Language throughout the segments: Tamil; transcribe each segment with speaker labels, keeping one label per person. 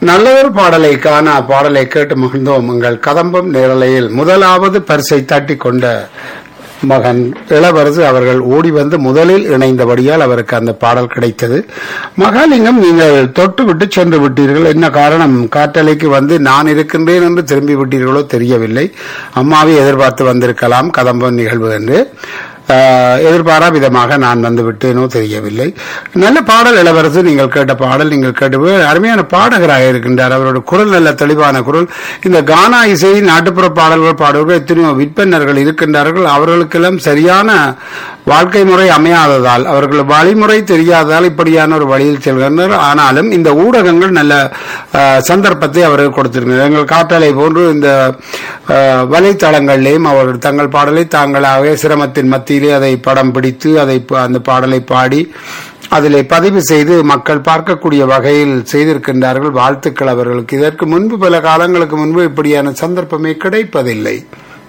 Speaker 1: நல்லதொரு பாடலை காண பாடலை கேட்டு மகிழ்ந்தோம் உங்கள் கதம்பம் நேரலையில் முதலாவது பரிசை தட்டி கொண்ட மகன் இளவரசு அவர்கள் ஓடி வந்து முதலில் இணைந்தபடியால் அவருக்கு அந்த பாடல் கிடைத்தது மகாலிங்கம் நீங்கள் தொட்டு விட்டு சென்று விட்டீர்கள் என்ன காரணம் காற்றலைக்கு வந்து நான் இருக்கின்றேன் என்று திரும்பி விட்டீர்களோ தெரியவில்லை அம்மாவை எதிர்பார்த்து வந்திருக்கலாம் கதம்பம் நிகழ்வு என்று ஆஹ், எதிர்பாரா விதமாக நான் வந்து விட்டேனோ தெரியவில்லை நல்ல பாடல் இளவரசு நீங்கள் கேட்ட பாடல் நீங்கள் கேட்டு அருமையான பாடகராக இருக்கின்றார் அவரோட குரல் நல்ல தெளிவான குரல் இந்த கானா இசை நாட்டுப்புற பாடல்கள் பாடுவர்கள் எத்தனையோ விற்பனர்கள் இருக்கின்றார்கள் அவர்களுக்கெல்லாம் சரியான வாழ்க்கை முறை அமையாததால் அவர்கள் வழிமுறை தெரியாததால் இப்படியான ஒரு வழியில் செல்கின்றனர் ஆனாலும் இந்த ஊடகங்கள் நல்ல ஆஹ், சந்தர்ப்பத்தை அவர்கள் கொடுத்திருக்கிறார் எங்கள் காற்றலை போன்று இந்த ஆஹ், வலைத்தளங்களிலேயும் அவர்கள் தங்கள் பாடலை தாங்களாகவே சிரமத்தின் மத்தியிலே அதை படம் பிடித்து அதை ப- அந்த பாடலை பாடி அதிலே பதிவு செய்து மக்கள் பார்க்கக்கூடிய வகையில் செய்திருக்கின்றார்கள் வாழ்த்துக்கள் அவர்களுக்கு இதற்கு முன்பு பல காலங்களுக்கு முன்பு இப்படியான சந்தர்ப்பமே கிடைப்பதில்லை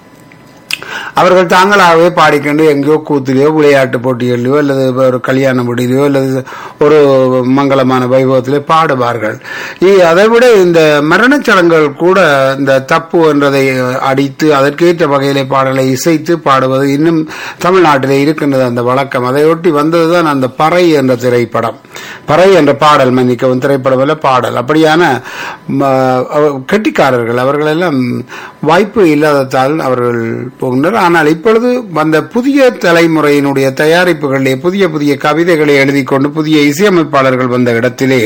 Speaker 1: அவர்கள் தாங்களாகவே பாடிக்கொண்டு எங்கேயோ கூத்துலையோ விளையாட்டு போட்டிகளிலோ அல்லது ஒரு கல்யாண முடியிலையோ அல்லது ஒரு மங்களமான வைபவத்திலே பாடுவார்கள் இ- அதை விட இந்த மரணச் சடங்குகள் கூட இந்த தப்பு என்றதை அடித்து அதற்கேற்ற வகையிலே பாடலை இசைத்து பாடுவது இன்னும் தமிழ்நாட்டிலே இருக்கின்றது அந்த வழக்கம் அதையொட்டி வந்ததுதான் அந்த பறை என்ற திரைப்படம் பறை என்ற பாடல் மன்னிக்கவும் திரைப்படம் அல்ல பாடல் அப்படியான ம, அவ- கெட்டிக்காரர்கள் அவர்கள் எல்லாம் வாய்ப்பு இல்லாததால் அவர்கள் போகின்றனர் ஆனால் இப்பொழுது வந்த புதிய தலைமுறையினுடைய தயாரிப்புகளிலே புதிய புதிய கவிதைகளை எழுதி கொண்டு புதிய இசையமைப்பாளர்கள் வந்த இடத்திலே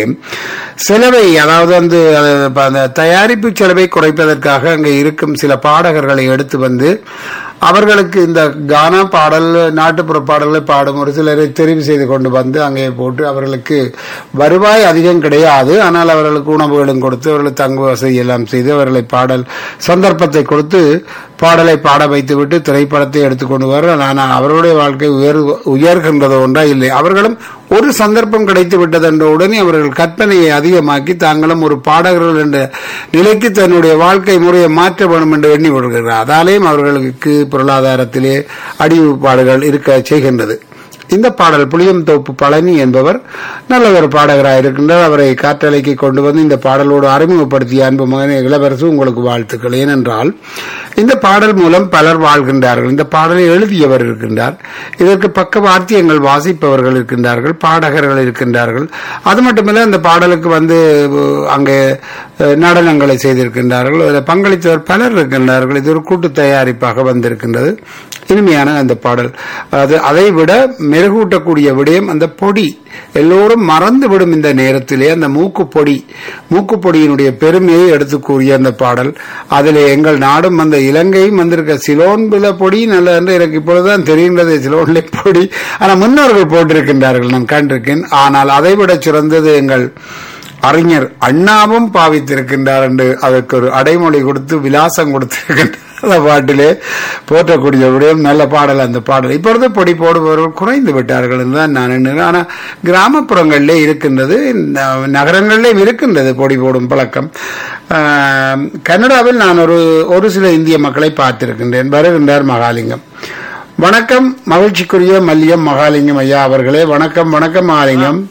Speaker 1: செலவை அதாவது வந்து அஹ், அந்த தயாரிப்பு செலவை குறைப்பதற்காக அங்கே இருக்கும் சில பாடகர்களை எடுத்து வந்து அவர்களுக்கு இந்த கானா பாடல் நாட்டுப்புற பாடல்களை பாடும் ஒரு சிலரை தெரிவு செய்து கொண்டு வந்து அங்கே போட்டு அவர்களுக்கு வருவாய் அதிகம் கிடையாது ஆனால் அவர்களுக்கு உணவுகளும் கொடுத்து அவர்களுக்கு தங்கு வசதி எல்லாம் செய்து அவர்களை பாடல் சந்தர்ப்பத்தை கொடுத்து பாடலை பாட வைத்துவிட்டு திரைப்படத்தை எடுத்துக்கொண்டு வர ஆனால் அவருடைய வாழ்க்கை உயர் உயர்கின்றதோ ஒன்றா இல்லை அவர்களும் ஒரு சந்தர்ப்பம் கிடைத்து விட்டது என்ற உடனே அவர்கள் கற்பனையை அதிகமாக்கி தாங்களும் ஒரு பாடகர்கள் என்ற நிலைக்கு தன்னுடைய வாழ்க்கை முறையை மாற்ற வேண்டும் என்று எண்ணி விடுகிறார் அதாலேயும் அவர்களுக்கு பொருளாதாரத்திலே அடிவுபாடுகள் இருக்க செய்கின்றது இந்த பாடல் புளியம் தோப்பு பழனி என்பவர் நல்ல ஒரு பாடகராக இருக்கின்றார் அவரை காற்றலைக்கு கொண்டு வந்து இந்த பாடலோடு அறிமுகப்படுத்திய அன்பு மகனே இளவரசு உங்களுக்கு வாழ்த்துக்கள் ஏனென்றால் இந்த பாடல் மூலம் பலர் வாழ்கின்றார்கள் இந்த பாடலை எழுதியவர் இருக்கின்றார் இதற்கு பக்க வாத்தியங்கள் வாசிப்பவர்கள் இருக்கின்றார்கள் பாடகர்கள் இருக்கின்றார்கள் அது மட்டுமல்ல இந்த பாடலுக்கு வந்து அஹ், அங்கே அஹ், நடனங்களை செய்திருக்கின்றார்கள் அதில் பங்களித்தவர் பலர் இருக்கின்றார்கள் இது ஒரு கூட்டு தயாரிப்பாக வந்திருக்கின்றது இனிமையான அந்த பாடல் அது அதை விட மெருகூட்டக்கூடிய விடயம் அந்த பொடி எல்லோரும் மறந்துவிடும் இந்த நேரத்திலே அந்த மூக்கு பொடி மூக்கு பொடியினுடைய பெருமையை எடுத்து கூறிய அந்த பாடல் அதிலே எங்கள் நாடும் அந்த இலங்கையும் வந்திருக்க சிலோன்பில பொடி நல்ல என்று எனக்கு இப்பொழுதுதான் தெரிகின்றது சிலோன்ல பொடி ஆனால் முன்னோர்கள் போட்டிருக்கின்றார்கள் நான் கண்டிருக்கேன் ஆனால் அதை விட சிறந்தது எங்கள் அறிஞர் அண்ணாவும் பாவித்திருக்கின்றார் என்று அதற்கு ஒரு அடைமொழி கொடுத்து விலாசம் கொடுத்திருக்கின்றார் அந்த பாட்டிலே போற்றக்கூடிய விடயம் நல்ல பாடல் அந்த பாடல் இப்பொழுது பொடி போடுபவர்கள் குறைந்து விட்டார்கள் என்றுதான் நான் எண்ணுகிறேன் ஆனால் கிராமப்புறங்களிலே இருக்கின்றது இந்த நகரங்களிலேயும் இருக்கின்றது பொடி போடும் பழக்கம் ஆஹ், கனடாவில் நான் ஒரு ஒரு சில இந்திய மக்களை பார்த்திருக்கின்றேன் வருகின்றார் மகாலிங்கம் வணக்கம் மகிழ்ச்சிக்குரிய மல்லியம் மகாலிங்கம் ஐயா அவர்களே வணக்கம் வணக்கம் மகாலிங்கம்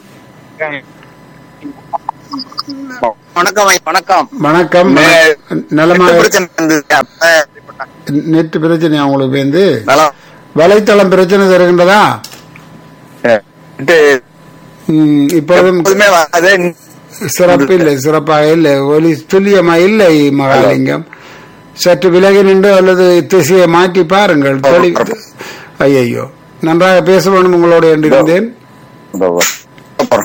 Speaker 2: வணக்கம் ஐயா, வணக்கம்
Speaker 1: வணக்கம்
Speaker 2: மே-
Speaker 1: நலமா
Speaker 2: நெட்டு பிரச்சனை இருந்தது. அப்ப
Speaker 1: நெட் பிரச்சனை உங்களுக்கு வந்து
Speaker 2: நலம்.
Speaker 1: வலைத்தளம் பிரச்சனை தருகின்றதா
Speaker 2: நெட்டு
Speaker 1: ம், இப்பொழுதும்
Speaker 2: எப்போதுமே வராது.
Speaker 1: சிறப்பு இல்லை சிறப்பாக இல்லை ஒலி துல்லியமா இல்லை மகாலிங்கம் சற்று விலகி நின்று அல்லது திசையை மாற்றி பாருங்கள் தொழி ஐயையோ நன்றாக பேச வேண்டும் உங்களோடு என்றிருந்தேன்
Speaker 2: அப்புறம்.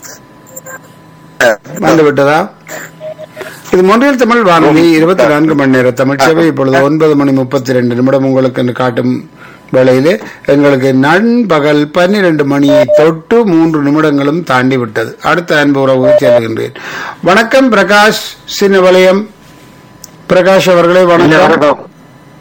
Speaker 1: வந்து விட்டதா இது மொன்றியல் தமிழ் வானொலி இருபத்தி நான்கு மணி நேர தமிழ் சேவை இப்பொழுது ஒன்பது மணி முப்பத்தி ரெண்டு நிமிடம் உங்களுக்கு என்று காட்டும் வேளையிலே எங்களுக்கு நண்பகல் பன்னிரண்டு மணியை தொட்டு மூன்று நிமிடங்களும் தாண்டி விட்டது அடுத்த அன்பு உறவு செல்கின்றேன் வணக்கம் பிரகாஷ் சின்னவலயம் பிரகாஷ் அவர்களே வணக்கம்
Speaker 3: வணக்கம்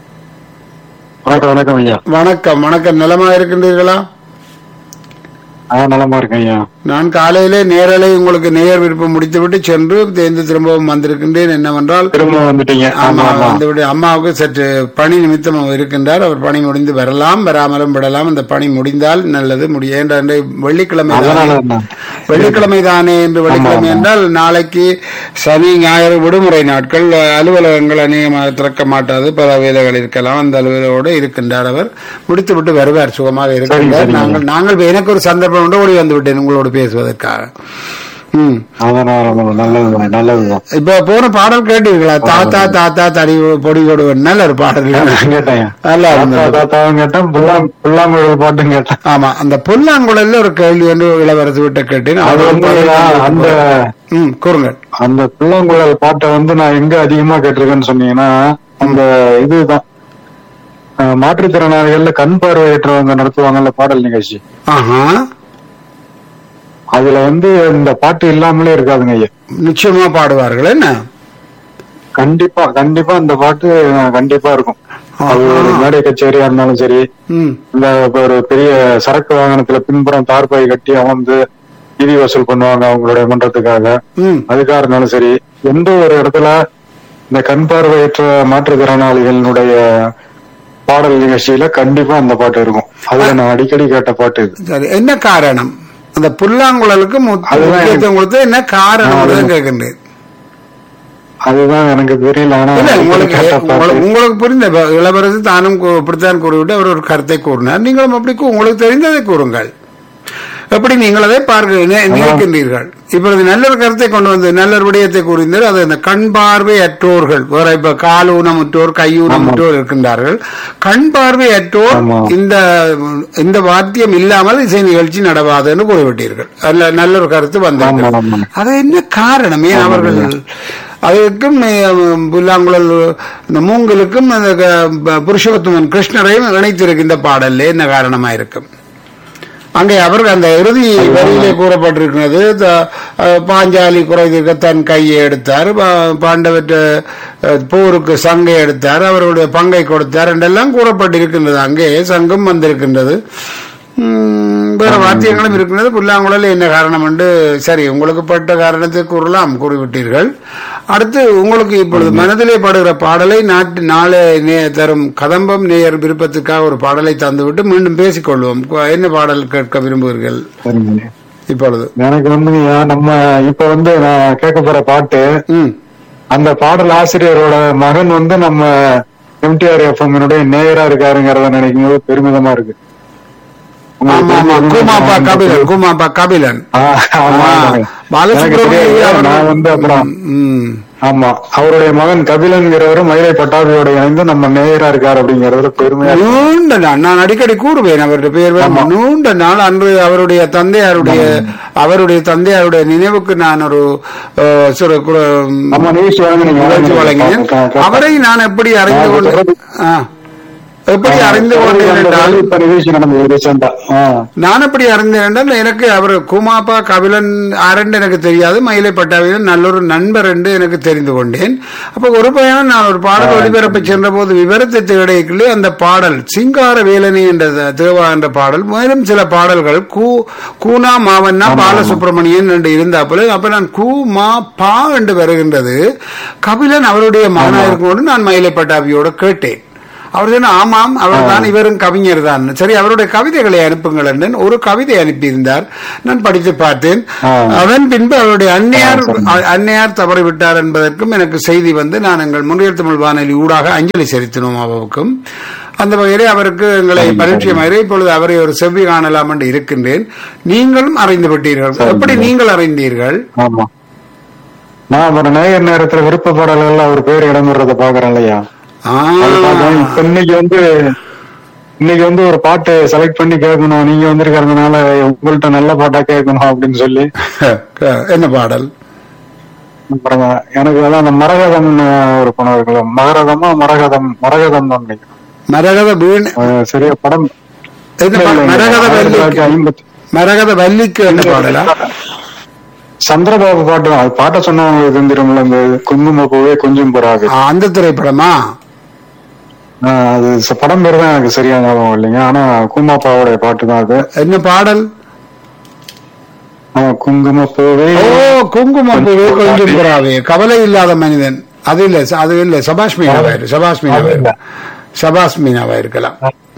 Speaker 3: வணக்கம் வணக்கம் ஐயா
Speaker 1: வணக்கம் வணக்கம் நலமா இருக்கின்றீர்களா
Speaker 3: ஆ நலமா இருக்கேன் ஐயா
Speaker 1: நான் காலையிலே நேரலை உங்களுக்கு நேயர் விருப்பம் முடித்துவிட்டு சென்று தேர்ந்து திரும்பவும் வந்திருக்கின்றேன் என்னவென்றால்
Speaker 3: திரும்ப வந்துட்டீங்க
Speaker 1: ஆமா
Speaker 3: ஆமா ஆமா
Speaker 1: வந்துவிட்டு அம்மாவுக்கு சற்று பணி நிமித்தம் அவர் இருக்கின்றார் அவர் பணி முடிந்து வரலாம் வராமலும் விடலாம் அந்த பணி முடிந்தால் நல்லது முடிய ஏன்ற அன்றை வெள்ளிக்கிழமை தானே
Speaker 3: அதனால தான்.
Speaker 1: வெள்ளிக்கிழமை தானே என்று வெள்ளிக்கிழமை என்றால் நாளைக்கு சனி ஞாயிறு விடுமுறை நாட்கள் அலுவலகங்கள் அநேகமாக திறக்க மாட்டாது பல வேலைகள் இருக்கலாம் அந்த அலுவலோடு இருக்கின்றார் அவர் முடித்துவிட்டு வருவார் சுகமாக இருக்கின்றார்
Speaker 3: சரிங்க.
Speaker 1: நாங்கள் நாங்கள் எனக்கு ஒரு சந்தர்ப்பம் உண்டு ஓடி வந்து விட்டேன் உங்களோடு பேசுவதற்காக ம்
Speaker 3: அதனால நல்லதுதான் நல்லதுதான்
Speaker 1: இப்ப போன பாடல் கேட்டீர்களா தாத்தா தாத்தா தடி பொடி கொடுவன் நல்ல ஒரு பாடல்
Speaker 3: கேட்டேன்
Speaker 1: நல்லா
Speaker 3: தாத்தா
Speaker 1: இருந்தது
Speaker 3: தாத்தாவும் கேட்டேன் புல்லாங் புல்லாங்குழல் பாட்டும் கேட்டேன்
Speaker 1: ஆமா அந்த புல்லாங்குழல்ல ஒரு கேள்வி என்று இளவரசு விட்ட கேட்டேன்
Speaker 3: அது
Speaker 1: அவர்
Speaker 3: வந்து அந்த
Speaker 1: ம் கூறுங்கள்
Speaker 3: அந்த புல்லாங்குழல் பாட்டை வந்து நான் எங்க அதிகமா கேட்டிருக்கேன்னு சொன்னீங்கன்னா அந்த இதுதான் அஹ், மாற்றுத்திறனாளிகள்ல கண் பார்வையற்றவங்க நடத்துவாங்கல்ல பாடல் நிகழ்ச்சி
Speaker 1: ஆஹா
Speaker 3: அதுல வந்து இந்த பாட்டு இல்லாமலே இருக்காதுங்க ஐயா
Speaker 1: நிச்சயமா பாடுவார்கள் என்ன
Speaker 3: கண்டிப்பா கண்டிப்பா அந்த பாட்டு அஹ், கண்டிப்பா இருக்கும் அது ஒரு மேடை கச்சேரியா இருந்தாலும் சரி
Speaker 1: ம்
Speaker 3: இந்த இப்ப ஒரு பெரிய சரக்கு வாகனத்துல பின்புறம் தார்பாய் கட்டி அமர்ந்து நிதி வசூல் பண்ணுவாங்க அவங்களுடைய மன்றத்துக்காக
Speaker 1: ம்
Speaker 3: அதுக்காக இருந்தாலும் சரி எந்த ஒரு இடத்துல இந்த கண் பார்வையற்ற மாற்றுத்திறனாளிகளுடைய பாடல் நிகழ்ச்சியில கண்டிப்பா அந்த பாட்டு இருக்கும் அதுல நான் அடிக்கடி கேட்ட பாட்டு இது
Speaker 1: சரி என்ன காரணம் அந்த புல்லாங்குழலுக்கு முத்-
Speaker 3: அதுதான்
Speaker 1: முக்கியத்துவம் கொடுத்து என்ன காரணம் தான் கேட்கின்றேன்
Speaker 3: அதுதான் எனக்கு தெரியல ஆனா
Speaker 1: இல்ல
Speaker 3: அடிக்கடி
Speaker 1: உங்களுக்கு
Speaker 3: கேட்ட பாட்டு
Speaker 1: உங்களுக்கு- உங்களுக்கு புரிந்த இப்ப இளவரசு தானும் கூ- இப்படித்தான் கூறிவிட்டு அவர் ஒரு கருத்தை கூறினார் நீங்களும் அப்படி கூ- உங்களுக்கு தெரிந்ததை கூறுங்கள் எப்படி நீங்கள் அதை பார்க்க நி- நினைக்கின்றீர்கள் இப்பொழுது நல்ல ஒரு கருத்தை கொண்டு வந்து நல்ல ஒரு விடயத்தை கூறினார் அது இந்த கண் பார்வை அற்றோர்கள் வேற இப்ப கால் ஊனமுற்றோர் கை ஊனமுற்றோர் இருக்கின்றார்கள் கண் பார்வை அற்றோர்
Speaker 3: ஆமா.
Speaker 1: இந்த இந்த வாத்தியம் இல்லாமல் இசை நிகழ்ச்சி நடவாதுன்னு கூறிவிட்டீர்கள் அதுல நல்ல ஒரு கருத்து
Speaker 3: ஆமா
Speaker 1: வந்திருக்கிறது
Speaker 3: ஆமா
Speaker 1: அது என்ன காரணம் ஏன் அவர்கள் அதற்கும் அஹ், புல்லாங்குழல் இந்த மூங்கலுக்கும் அந்த க- ப- புருஷோத்தமன் கிருஷ்ணரையும் இணைத்திருக்கின்ற பாடல்ல என்ன காரணமா இருக்கும் அங்கே அவர்கள் அந்த இறுதி வரியிலே கூறப்பட்டிருக்கிறது த- அஹ், பாஞ்சாலி குறைதிருக்க தன் கையை எடுத்தார் பா- பாண்டவற்ற அஹ், போருக்கு சங்கை எடுத்தார் அவருடைய பங்கை கொடுத்தார் என்றெல்லாம் கூறப்பட்டிருக்கின்றது அங்கே சங்கம் வந்திருக்கின்றது உம், வேற வாத்தியங்களும் இருக்கின்றது புல்லாங்குழல் என்ன காரணம் என்று சரி உங்களுக்கு பட்ட காரணத்தை கூறலாம் கூறிவிட்டீர்கள் அடுத்து உங்களுக்கு இப்பொழுது மனதிலே படுகிற பாடலை நாட்டு நாளை நே- தரும் கதம்பம் நேயர் விருப்பத்துக்காக ஒரு பாடலை தந்துவிட்டு மீண்டும் பேசிக்கொள்வோம் கு- என்ன பாடல் கேட்க விரும்புகிறீர்கள்
Speaker 3: சரிங்க
Speaker 1: இப்பொழுது
Speaker 3: எனக்கு வந்து நம்ம இப்ப வந்து நான் கேட்க போற பாட்டு
Speaker 1: ம்
Speaker 3: அந்த பாடல் ஆசிரியரோட மகன் வந்து நம்ம எம்டிஆர் எஃப்எம்னுடைய நேயரா இருக்காருங்கிறத நினைக்கும் போது பெருமிதமா இருக்கு
Speaker 1: ஆமா ஆமா கூமாப்பா கபிலன் கூமாப்பா கபிலன்
Speaker 3: ஆ, ஆமா,
Speaker 1: ஆ,
Speaker 3: ஆமாங்க.
Speaker 1: பாலசுப்ரமணிய
Speaker 3: எனக்கு தெரியாது.
Speaker 1: அவர்கள்-
Speaker 3: நான் வந்து அப்புறம்
Speaker 1: ம்
Speaker 3: ஆமா அவருடைய மகன் கபிலன்கிறவர் மயிலை பட்டாபியோட இணைந்து நம்ம நேயரா இருக்காரு அப்படிங்கறதுல பெருமையா இருக்கு.
Speaker 1: நீண்ட நாள் நான் அடிக்கடி கூறுவேன் அவருடைய பெயர் வேறு. நீண்ட நாள் அன்று அவருடைய தந்தையாருடைய அவருடைய தந்தையாருடைய நினைவுக்கு நான் ஒரு அஹ், சிறு கு-
Speaker 3: நம்ம நிகழ்ச்சி வழங்கினீங்க.
Speaker 1: நிகழ்ச்சி வழங்கினேன்
Speaker 3: கா- கா-
Speaker 1: அவரை நான் எப்படி அறிந்து
Speaker 3: ஆ,
Speaker 1: கொண்டு
Speaker 3: தொடர்பு-
Speaker 1: ஆ. எப்படி அறிந்து கொண்டேன்
Speaker 3: அந்த
Speaker 1: என்றால்
Speaker 3: இப்ப நிகழ்ச்சி நடந்தது ரீசெண்டா
Speaker 1: நான் எப்படி அறிந்தேன் என்றால் எனக்கு அவர் குமாப்பா கபிலன் ஆரண்டு எனக்கு தெரியாது மயிலை பட்டாவியன் நல்ல ஒரு நண்பர் என்று எனக்கு தெரிந்து கொண்டேன் அப்ப ஒரு பயணம் நான் ஒரு பாடல் ஒளிபரப்ப சென்ற போது விவரத்தை தேடைக்குள்ளே அந்த பாடல் சிங்கார வேலனி என்ற த- தேவா என்ற பாடல் மேலும் சில பாடல்கள் கூ கூனா மாவண்ணா பாலசுப்ரமணியன் என்று இருந்தாப்புல அப்ப நான் கூ மா பா என்று வருகின்றது கபிலன் அவருடைய மகனாக இருக்கும்போது நான் மயிலை பட்டாபியோட கேட்டேன் அவர் சொன்ன ஆமாம் அவர் தான் இவரும் கவிஞர் தான் சரி அவருடைய கவிதைகளை அனுப்புங்கள் என்றேன் ஒரு கவிதை அனுப்பியிருந்தார் நான் படித்து பார்த்தேன்
Speaker 3: ஆ.
Speaker 1: அதன் பின்பு அவருடைய அன்னையார் அ- அன்னையார் தவறிவிட்டார் என்பதற்கும் எனக்கு செய்தி வந்து நான் எங்கள் முன்னியர் தமிழ் வானொலி ஊடாக அஞ்சலி செலுத்தினோம் அவருக்கும் அந்த வகையிலே அவருக்கு எங்களை பரிச்சயமாக இப்பொழுது அவரை ஒரு செவ்வி காணலாம் என்று இருக்கின்றேன் நீங்களும் அறிந்து விட்டீர்கள் எப்படி நீங்கள் அறிந்தீர்கள்
Speaker 3: ஆமா நான் அப்புறம் நேயர் நேரத்துல விருப்ப பாடல்கள்ல அவர் பேர் இடம்பெறத பாக்குறேன் இல்லையா
Speaker 1: ஆ.
Speaker 3: அது பார்க்கிறேன். இப்ப இன்னைக்கு வந்து இன்னைக்கு வந்து ஒரு பாட்டு செலக்ட் பண்ணி கேட்கணும் நீங்க வந்திருக்கிறதுனால உங்கள்ட்ட நல்ல பாட்டா கேட்கணும் அப்படின்னு சொல்லி
Speaker 1: என்ன பாடல்
Speaker 3: அப்புறம் எனக்கு அதான் அந்த மரகதம் ஒரு படம் இருக்குல்ல மகரதமா மரகதம் மரகதம் தான் நினைக்கிறேன்
Speaker 1: மரகத வீண்
Speaker 3: அஹ் சரியா படம்
Speaker 1: என்ன பா- மரகத
Speaker 3: ஆயிரத்தி
Speaker 1: வள்ளி
Speaker 3: தொள்ளாயிரத்தி ஐம்பத்தி
Speaker 1: மரகத வள்ளிக்கு என்ன பாடலா
Speaker 3: சந்திரபாபு பாட்டு தான் அது பாட்டை சொன்னவங்க தெரிஞ்சிரும்ல இந்த குங்கும பூவே கொஞ்சம் புறாது
Speaker 1: ஆ, அந்த திரைப்படமா
Speaker 3: ஆஹ் அது ச- படம் பேர் தான் எனக்கு சரியா ஞாபகம் இல்லைங்க ஆனா கூமாப்பாவுடைய பாட்டு தான் அது
Speaker 1: என்ன பாடல்
Speaker 3: ஆமா குங்கும பூவே
Speaker 1: ஓ குங்குமம் பூவே கொஞ்சம் புறாவே கவலை இல்லாத மனிதன் அது இல்ல அது இல்ல சபாஷ் மீனாவா இரு சபாஷ் மீனாவா இரு சபாஷ் மீனாவா இருக்கலாம்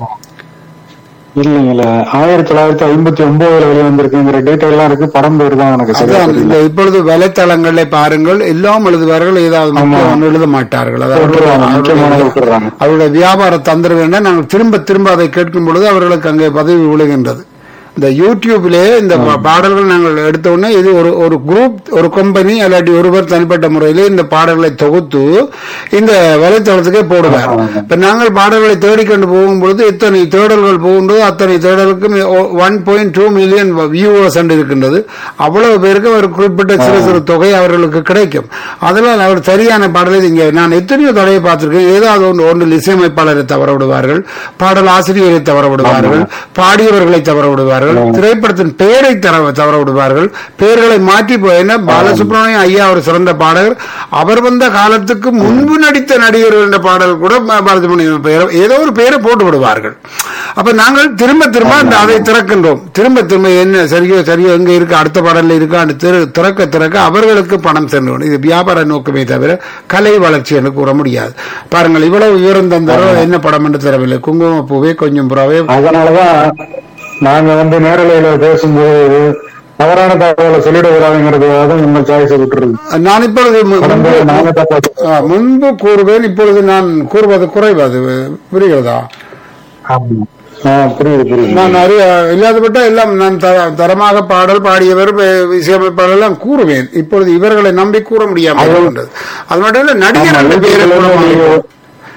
Speaker 3: இல்லைங்கள ஆயிரத்தி தொள்ளாயிரத்தி ஐம்பத்தி ஒன்பதுல வெளிவந்திருக்குங்கிற டேட்டா எல்லாம் இருக்கு படம் பேர் தான் எனக்கு சரியா
Speaker 1: அதான்
Speaker 3: தெரியல.
Speaker 1: இந்த இப்பொழுது வலைத்தளங்களை பாருங்கள் எல்லாம் எழுதுவார்கள் ஏதாவது முக்கியம் ஒன்று எழுத மாட்டார்கள் அதாவது
Speaker 3: விட்டுறாங்க, முக்கியமானதை
Speaker 1: அவருடைய-
Speaker 3: விட்டுறாங்க.
Speaker 1: அவருடைய வியாபார தந்திரம் என்ன நாங்கள் திரும்ப திரும்ப அதை கேட்கும் பொழுது அவர்களுக்கு அங்கே பதவி விழுகின்றது இந்த யூடியூபிலே இந்த பா- பாடல்கள் நாங்கள் எடுத்த உடனே இது ஒரு ஒரு குரூப் ஒரு கம்பெனி இல்லாட்டி ஒருவர் தனிப்பட்ட முறையிலே இந்த பாடல்களை தொகுத்து இந்த வலைத்தளத்துக்கே போடுவார் இப்ப நாங்கள் பாடல்களை தேடிக்கொண்டு போகும்பொழுது எத்தனை தேடல்கள் போகின்றது அத்தனை தேடலுக்கும் one point two million viewers இருக்கின்றது அவ்வளவு பேருக்கு ஒரு குறிப்பிட்ட சிறு சிறு தொகை அவர்களுக்கு கிடைக்கும் அதனால் அவர் சரியான பாடலை இங்க நான் எத்தனையோ தடையை பார்த்திருக்கேன் ஏதாவது ஒன்று ஒன்றில் இசையமைப்பாளரை தவற விடுவார்கள் பாடல் ஆசிரியரை தவற விடுவார்கள் பாடியவர்களை தவற விடுவார்கள் திரைப்படத்தின் பெயரை தர தவற விடுவார்கள் பெயர்களை மாற்றி போய் என்ன பாலசுப்ரமணியம் ஐயா ஒரு சிறந்த பாடகர் அவர் வந்த காலத்துக்கு முன்பு நடித்த நடிகர் என்ற பாடல் கூட பா- பாலசுப்ரமணியம் பெயர் ஏதோ ஒரு பெயரை போட்டு விடுவார்கள் அப்ப நாங்கள் திரும்ப திரும்ப அந்த அதை திறக்கின்றோம் திரும்ப திரும்ப என்ன சரியோ சரியோ எங்க இருக்கு அடுத்த பாடல்ல இருக்கு அந்த திற- திறக்க திறக்க அவர்களுக்கு பணம் சென்று விடும். இது வியாபார நோக்கமே தவிர கலை வளர்ச்சி என்று கூற முடியாது பாருங்கள் இவ்வளவு உயரம் தந்தாரோ என்ன படம் என்று தெரியவில்லை குங்கும பூவே கொஞ்சம் புறாவே
Speaker 3: அதனாலதான் நாங்க வந்து நேரலையில பேசும்போது தவறான தகவலை சொல்லிட கூடாதுங்கிறதுக்காக உங்க சாய்ஸ் விட்டுருது
Speaker 1: நான் இப்பொழுது மு-
Speaker 3: உடம்பு
Speaker 1: முன்பு-
Speaker 3: நாங்க தப்பா
Speaker 1: ஆ, முன்பு கூறுவேன் இப்பொழுது நான் கூறுவது குறைவு அது புரிகிறதா
Speaker 3: ஆ, புரியுது புரியுது
Speaker 1: நான் அறிய இல்லாதப்பட்ட எல்லாம் நான் த- தரமாக பாடல் பாடியவர் பே- இசையமைப்பாளர் எல்லாம் கூறுவேன் இப்பொழுது இவர்களை நம்பி கூற முடியாமல் இருக்கின்றது அது மட்டும் இல்ல நடிகர்
Speaker 3: ஆமா,
Speaker 1: ரெண்டு பேரை
Speaker 3: யூடியூப்ல
Speaker 1: கூற
Speaker 3: நீங்க
Speaker 1: முடியும்.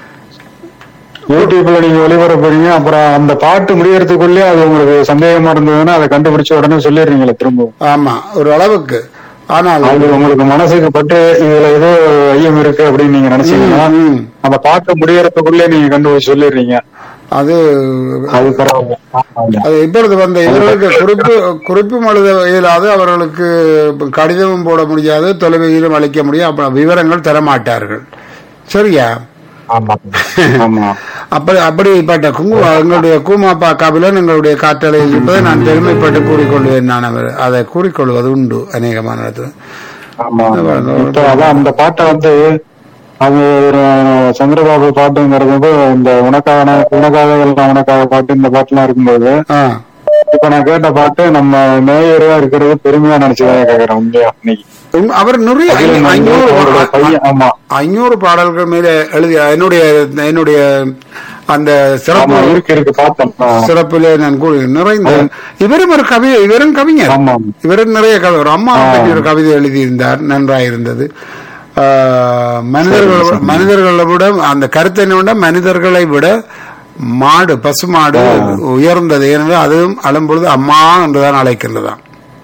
Speaker 3: யூடியூப்ல நீங்க ஒளிபரப்புறீங்க அப்புறம் அந்த பாட்டு முடியறதுக்குள்ளே அது உங்களுக்கு சந்தேகமா இருந்ததுன்னா அதை கண்டுபிடிச்ச உடனே சொல்லிடுறீங்களே திரும்ப
Speaker 1: ஆமா ஒரு அளவுக்கு ஆனால்
Speaker 3: அது உங்களுக்கு மனசுக்கு பட்டு இதுல ஏதோ ஐயம் இருக்கு அப்படின்னு நீங்க நினைச்சீங்கன்னா
Speaker 1: ம், ம்.
Speaker 3: அந்த பாட்டு முடியறதுக்குள்ளே நீங்க கண்டுபிடிச்சு சொல்லிடுறீங்க
Speaker 1: அது
Speaker 3: அது பரவாயில்ல
Speaker 1: அது இப்பொழுது வந்த இவர்களுக்கு குறிப்பு குறிப்பும் எழுத இயலாது அவர்களுக்கு கடிதமும் போட முடியாது தொலைபேசியிலும் அளிக்க முடியும் அப்ப விவரங்கள் தர மாட்டார்கள் சரியா
Speaker 3: ஆமா ஆமா
Speaker 1: அப்படி அப்படிப்பட்ட குங்கு எங்களுடைய கூமாப்பா காபிலன் எங்களுடைய காற்றலையில் இருப்பதை நான் பெருமைப்பட்டு கூறிக்கொள்வேன் நான் அவர் அதை கூறிக்கொள்வது உண்டு அநேகமான இடத்துல
Speaker 3: ஆமா இப்ப அதான் அந்த பாட்டை வந்து அது ஒரு சந்திரபாபு பாட்டுங்கிறது வந்து இந்த உனக்கான உனக்காக எல்லாம் உனக்காக பாட்டு இந்த பாட்டுலாம் இருக்கும்போது
Speaker 1: ஆ
Speaker 3: இப்ப நான் கேட்ட பாட்டு நம்ம நேயரா இருக்கிறது பெருமையா நினைச்சுதான் கேக்குறேன் உண்மையா இன்னைக்கு
Speaker 1: உம், அவர் நிறைய
Speaker 3: அகில
Speaker 1: ஐநூ-
Speaker 3: நம்பி
Speaker 1: ஐநூறு
Speaker 3: அவரோட பையன் ஆமா
Speaker 1: ஐநூறு பாடல்கள் மேல எழுதி என்னுடைய என்னுடைய அந்த
Speaker 3: ஆமா
Speaker 1: சிறப்பு
Speaker 3: இருக்கு இருக்கு பார்த்தேன் ஆ.
Speaker 1: சிறப்பிலே நான் கூறி நிறைந்த இவரும் ஒரு கவி இவரும் கவிஞர்
Speaker 3: ஆமா
Speaker 1: இவரும் நிறைய கவி ஒரு அம்மா பற்றி ஒரு கவிதை எழுதியிருந்தார் நன்றாயிருந்தது ஆஹ், மனிதர்கள் மனிதர்களை விட அந்த கருத்தை விட மனிதர்களை விட மாடு பசுமாடு உயர்ந்தது ஏனென்றால் அதுவும் அழும்பொழுது அம்மா என்றுதான் அழைக்கின்றதாம்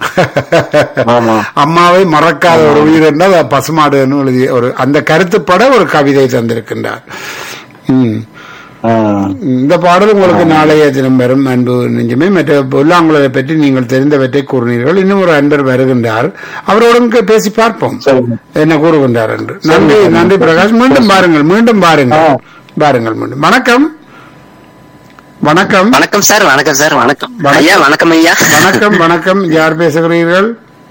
Speaker 3: ஆமா
Speaker 1: அம்மாவை மறக்காத ஒரு உயிர் என்றால் அது பசுமாடு என்று எழுதி ஒரு அந்த கருத்துப்பட ஒரு கவிதை தந்திருக்கின்றார் ம்
Speaker 3: ஆ.
Speaker 1: இந்த பாடல் உங்களுக்கு நாளைய தினம் வரும் அன்பு நெஞ்சமே மற்ற புல்லாங்குழலை பற்றி நீங்கள் தெரிந்தவற்றை கூறினீர்கள் இன்னும் ஒரு அன்பர் வருகின்றார் அவரோடும் கே- பேசி பார்ப்போம்
Speaker 3: சரி
Speaker 1: என்ன கூறுகின்றார் என்று நன்றி நன்றி பிரகாஷ் மீண்டும் பாருங்கள் மீண்டும் பாருங்கள்
Speaker 3: ஆ.
Speaker 1: பாருங்கள் மீண்டும் வணக்கம் வணக்கம்
Speaker 4: வணக்கம் சார் வணக்கம் சார் வணக்கம்
Speaker 1: வணக்கம்.
Speaker 4: ஐயா வணக்கம் ஐயா
Speaker 1: வணக்கம் வணக்கம் யார் பேசுகிறீர்கள்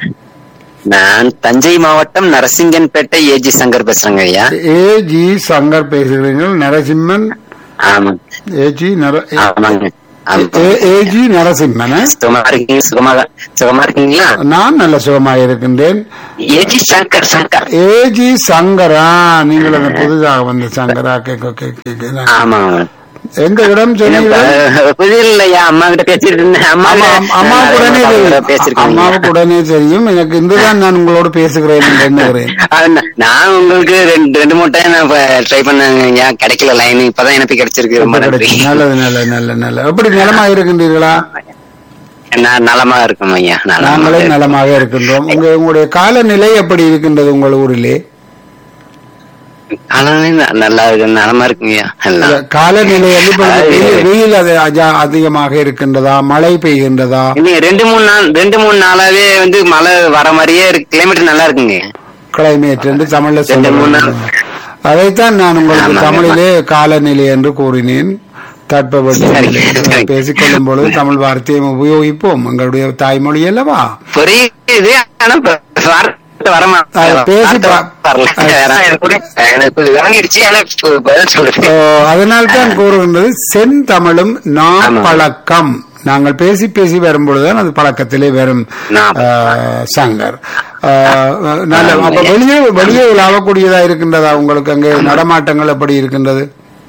Speaker 4: நான் தஞ்சை மாவட்டம் நரசிங்கன்பேட்டை ஏஜி சங்கர் பேசுறேங்க ஐயா
Speaker 1: ஏ ஜி சங்கர் பேசுகிறீர்கள் நரசிம்மன்
Speaker 4: ஆமாங்க
Speaker 1: ஏ ஜி நர
Speaker 4: ஆமாங்க ஆமா.
Speaker 1: ஏ- ஏ ஜி நரசிம்மன்
Speaker 4: சுகமா இருக்கீங்க சுகமாக சுகமா இருக்கீங்களா
Speaker 1: நான் நல்ல சுகமாக இருக்கின்றேன்
Speaker 4: ஏஜி சங்கர் சங்கர்
Speaker 1: ஏஜி சங்கரா நீங்கள் அந்த புதிதாக வந்த சங்கரா கேட்க கேட்க
Speaker 4: ஆமா
Speaker 1: எங்க இடம் சொன்னீர்கள்
Speaker 4: புரியல இல்லையா அம்மா கிட்ட பேசிட்டு இருந்தேன் அம்மா
Speaker 1: ஆமா,
Speaker 4: கிட்ட-
Speaker 1: அம்- அம்மாவுக்கு உடனே
Speaker 4: நிறைய
Speaker 1: தெரியும்
Speaker 4: தடவை பேசிருக்கேன்
Speaker 1: அம்மாவுக்கு உடனே தெரியும் எனக்கு இன்றுதான் நான் உங்களோடு பேசுகிறேன் என்று எண்ணுகிறேன்
Speaker 4: அது நா- நான் உங்களுக்கு ரெண்டு ரெண்டு மூணு டைம் நான் ட்ரை பண்ணேங்க ஏன் கிடைக்கல லைன் இப்பதான் எனக்கு கிடைச்சிருக்கு ரொம்ப
Speaker 1: இப்ப
Speaker 4: நன்றி
Speaker 1: கிடைச்சு. நல்லது நல்லது நல்ல நல்ல எப்படி நலமாக இருக்கின்றீர்களா
Speaker 4: நான் நலமா இருக்கும் ஐயா நலமா
Speaker 1: நாங்களே
Speaker 4: இருக்கேன்.
Speaker 1: நலமாக இருக்கின்றோம் உங்க உங்களுடைய காலநிலை எப்படி இருக்கின்றது உங்கள் ஊரிலே
Speaker 4: ஆனாலும் ந- நல்லா இருக்கு நலமா இருக்குங்கய்யா எல்லாம்
Speaker 1: அந்த காலநிலை வந்து இப்ப
Speaker 4: அது-
Speaker 1: வெயில் வெயில் அது அஜா- அதிகமாக இருக்கின்றதா மழை பெய்கின்றதா
Speaker 4: இல்லைங்க ரெண்டு மூணு நாள் ரெண்டு மூணு நாளாவே வந்து மழை வர மாதிரியே இருக்கு கிளைமேட் நல்லா இருக்குங்க
Speaker 1: கிளைமேட் என்று தமிழ்ல
Speaker 4: ரெண்டு மூணு நாள்.
Speaker 1: சொல்லுவாங்க அதைத்தான் நான் உங்களுக்கு
Speaker 4: ஆமாங்க.
Speaker 1: தமிழிலே காலநிலை என்று கூறினேன் தட்பவெட்ப
Speaker 4: சரி,
Speaker 1: நிலை.
Speaker 4: சரி.
Speaker 1: பேசிக்கொள்ளும் பொழுது தமிழ் வார்த்தையை உபயோகிப்போம் எங்களுடைய தாய்மொழி அல்லவா
Speaker 4: புரியுது ஆனா இப்ப வார்த்தை வர
Speaker 1: அது பேசி பா-
Speaker 4: எனக்கு விளங்கிடுச்சு ஆனா இப்ப பதில்
Speaker 1: ஓ,
Speaker 4: சொல்றேன்
Speaker 1: அதனால்தான் கூறுகின்றது செந்தமிழும் நாம்
Speaker 4: ஆமா.
Speaker 1: பழக்கம் நாங்கள் பேசி பேசி வரும்பொழுதுதான் அது பழக்கத்திலே வரும்
Speaker 4: நாம்.
Speaker 1: ஆ, சங்கர் ஆ, நல்ல அப்ப வெளியே வெளியே உலாவக்கூடியதா இருக்கின்றதா உங்களுக்கு அங்கே நடமாட்டங்கள் எப்படி இருக்கின்றது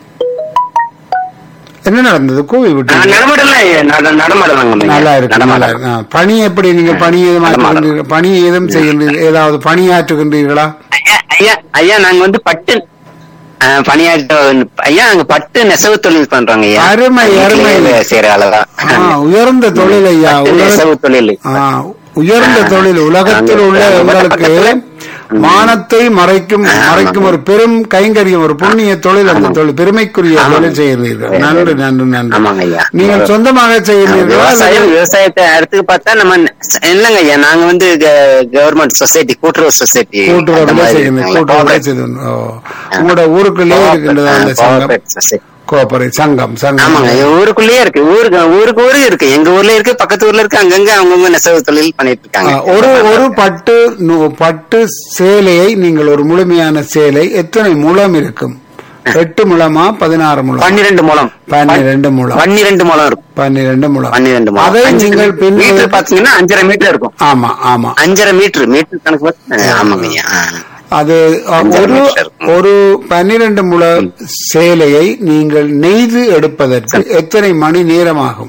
Speaker 1: என்ன நடந்தது கூவி விட்டு
Speaker 4: நடமாடலாம் நடமாடலாங்க
Speaker 1: நல்லா இருக்கு நல்லா
Speaker 4: நடமாடலாம்
Speaker 1: இருக்கு. ஆ, பணி எப்படி நீங்க பணி ஏதும் ஆற்றுகின்றீர்கள் பணி ஏதும் செய்கின்றீர்கள் ஏதாவது பணியாற்றுகின்றீர்களா
Speaker 4: ஐயா, ஐயா ஐயா நாங்க வந்து பட்டு அஹ், பணியாற்ற ஐயா நாங்க பட்டு நெசவு தொழில் பண்றோங்க ஐயா
Speaker 1: அருமை, அருமை.
Speaker 4: வீட்டிலேயே செய்யற அளவுதான்
Speaker 1: ஆ, உயர்ந்த தொழில் ஐயா
Speaker 4: பட்டு
Speaker 1: உலக-
Speaker 4: நெசவு தொழில்
Speaker 1: ஆ, உயர்ந்த தொழில் உலகத்தில் உள்ள
Speaker 4: நாங்க
Speaker 1: உங்களுக்கு
Speaker 4: பக்கத்துல-
Speaker 1: மானத்தை மறைக்கும் மறைக்கும் ஒரு பெரும் கைங்கரியம் ஒரு புண்ணிய தொழில் அந்த தொழில் பெருமைக்குரிய
Speaker 4: ஆமாங்க.
Speaker 1: தொழில் செய்கிறீர்கள் நன்று நன்று நன்று
Speaker 4: ஆமாங்க ஐயா.
Speaker 1: நீங்கள் சொந்தமாக செய்கிறீர்களா
Speaker 4: விவசாயம்
Speaker 1: அல்லது-
Speaker 4: விவசாயத்தை அடுத்து பார்த்தா நம்ம இல்லங்க ஐயா நாங்க வந்து கவர்மெண்ட் சொசைட்டி கூட்டுறவு சொசைட்டி
Speaker 1: கூட்டுறவுல செய்கிறீர்கள் கூட்டுறவுல செய்து ஓ. உங்களோட ஊருக்குள்ளேயே இருக்கின்றது அந்த சங்கம் கோஆபரேட் சங்கம் சங்கம்
Speaker 4: ஆமாங்க ஐயா, ஊருக்குள்ளேயே இருக்கு ஊருக்கு ஊருக்கு ஊரு இருக்கு எங்க ஊர்ல இருக்கு பக்கத்து ஊர்ல இருக்கு அங்கங்க அவங்கவுங்க நெசவு தொழில் பண்ணிட்டு
Speaker 1: ஆ,
Speaker 4: இருக்காங்க
Speaker 1: ஒரு ஒரு பட்டு நூ- பட்டு சேலையை நீங்கள் ஒரு முழுமையான சேலை எத்தனை முழம் இருக்கும் எட்டு முழமா பதினாறு முழம்
Speaker 4: பன்னிரெண்டு மூலம்
Speaker 1: பன்னிரெண்டு முழம்
Speaker 4: பன்னிரெண்டு மூலம் இருக்கும்
Speaker 1: பன்னிரெண்டு முழம்
Speaker 4: பன்னிரெண்டு மூலம்
Speaker 1: அதை
Speaker 4: அஞ்சு
Speaker 1: நீங்கள் பின்
Speaker 4: மீட்டர் பாத்தீங்கன்னா அஞ்சரை மீட்டர் இருக்கும்
Speaker 1: ஆமா ஆமா
Speaker 4: அஞ்சரை மீட்டர் மீட்டர் கணக்கு பார்த்து ஆமாங்க ஐயா ஆ.
Speaker 1: அது அ,
Speaker 4: அஞ்சரை
Speaker 1: ஒரு
Speaker 4: மீட்டர் இருக்கும்.
Speaker 1: ஒரு பன்னிரண்டு முழ சேலையை நீங்கள் நெய்து எடுப்பதற்கு எத்தனை மணி நேரம் ஆகும்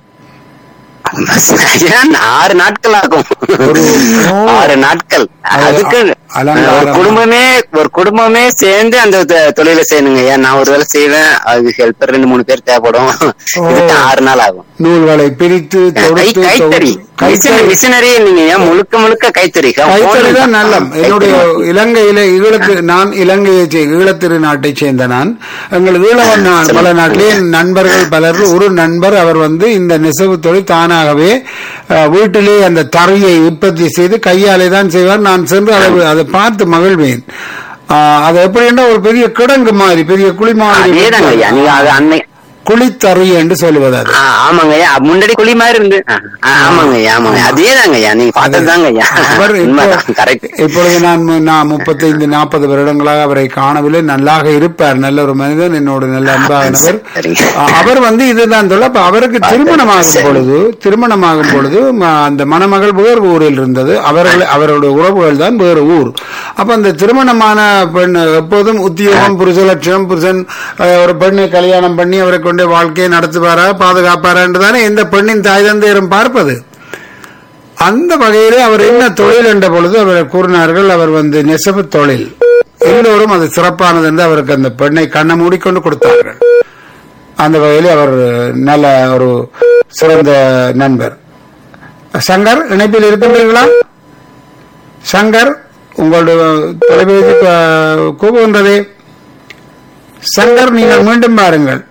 Speaker 4: ஐயா, ஆறு நாட்கள் ஆகும்
Speaker 1: ஒரு- ஓ.
Speaker 4: ஆறு நாட்கள்
Speaker 1: அது
Speaker 4: அதுக்கு
Speaker 1: அலங்காரம்.
Speaker 4: ஒரு குடும்பமே ஒரு குடும்பமே சேர்ந்து அந்த தொ- தொழிலை செய்யணுங்க ஐயா நான் ஒரு வேலை செய்வேன் அது ஹெல்ப்பர் ரெண்டு மூணு பேர் தேவைப்படும் இதுக்கு ஆறு நாள் ஆகும்
Speaker 1: நூல்களை பிரித்து
Speaker 4: கை
Speaker 1: தொடுத்து
Speaker 4: கைத்தறி
Speaker 1: தொகுத்து- கைத்தறி
Speaker 4: மிஷினரி நீங்க ஏன் முழுக்க முழுக்க கைத்தறி
Speaker 1: கைத்தறி தான் நல்லம்
Speaker 4: கைத்தறி.
Speaker 1: என்னுடைய இலங்கையில ஈழத்து நான் இலங்கையை சே- ஈழத்திரு நாட்டை சேர்ந்த நான் எங்கள் ஈழவன் நான் பல நாட்டிலே என் நண்பர்கள் பலர் ஒரு நண்பர் அவர் வந்து இந்த நெசவு தொழில் தானாகவே அஹ், வீட்டிலே அந்த தறையை உற்பத்தி செய்து கையாலே தான் செய்வார் நான் சென்று அதை அதை பார்த்து மகிழ்வேன் ஆஹ், அது எப்படின்னா ஒரு பெரிய கிடங்கு மாதிரி பெரிய குழி
Speaker 4: அதேதாங்க ஐயா நீங்க அது
Speaker 1: மாதிரி
Speaker 4: அன்னை
Speaker 1: குழித்தறி என்று சொல்லுவது அது
Speaker 4: ஆ, ஆமாங்க ஐயா முன்னாடி குழி மாதிரி இருந்து ஆ, ஆ, ஆமாங்க ஐயா ஆமாங்க அதேதாங்க ஐயா நீங்க பார்த்ததுதாங்க ஐயா
Speaker 1: அவர்
Speaker 4: உண்மைதான்
Speaker 1: இப்போ-
Speaker 4: கரெக்ட்
Speaker 1: இப்பொழுது நான் மு- நான் முப்பத்தைந்து நாற்பது வருடங்களாக அவரை காணவில்லை நல்லாக இருப்பார் நல்ல ஒரு மனிதன் என்னோட நல்ல அன்பானவர்
Speaker 4: சரிங்க.
Speaker 1: அ- அவர் வந்து இதுதான் சொல்ல அப்ப அவருக்கு திருமணமாகும் பொழுது திருமணமாகும் பொழுது ம- அந்த மணமகள் வேறு ஊரில் இருந்தது அவர்கள் அவருடைய உறவுகள் தான் வேறு ஊர் அப்ப அந்த திருமணமான பெண் எப்போதும் உத்தியோகம் புருஷ லட்சணம் புருஷன் அஹ், ஒரு பெண்ணை கல்யாணம் பண்ணி அவரை கொண்டு வாழ்க்கையை நடத்துவாரா பாதுகாப்பாரா என்று தானே எந்த பெண்ணின் தாய் தந்தையரும் பார்ப்பது அந்த வகையிலே அவர் என்ன தொழில் என்ற பொழுது அவர் கூறினார்கள் அவர் வந்து நெசவு தொழில் எல்லோரும் அது சிறப்பானது என்று அவருக்கு அந்த பெண்ணை கண்ணை மூடிக்கொண்டு கொடுத்தார்கள் அந்த வகையில் அவர் நல்ல ஒரு சிறந்த நண்பர் சங்கர் இணைப்பில் இருக்கின்றீர்களா சங்கர் உங்களுடைய தொலைபேசி அஹ், கூவுகின்றதே சங்கர் நீங்கள் மீண்டும் பாருங்கள்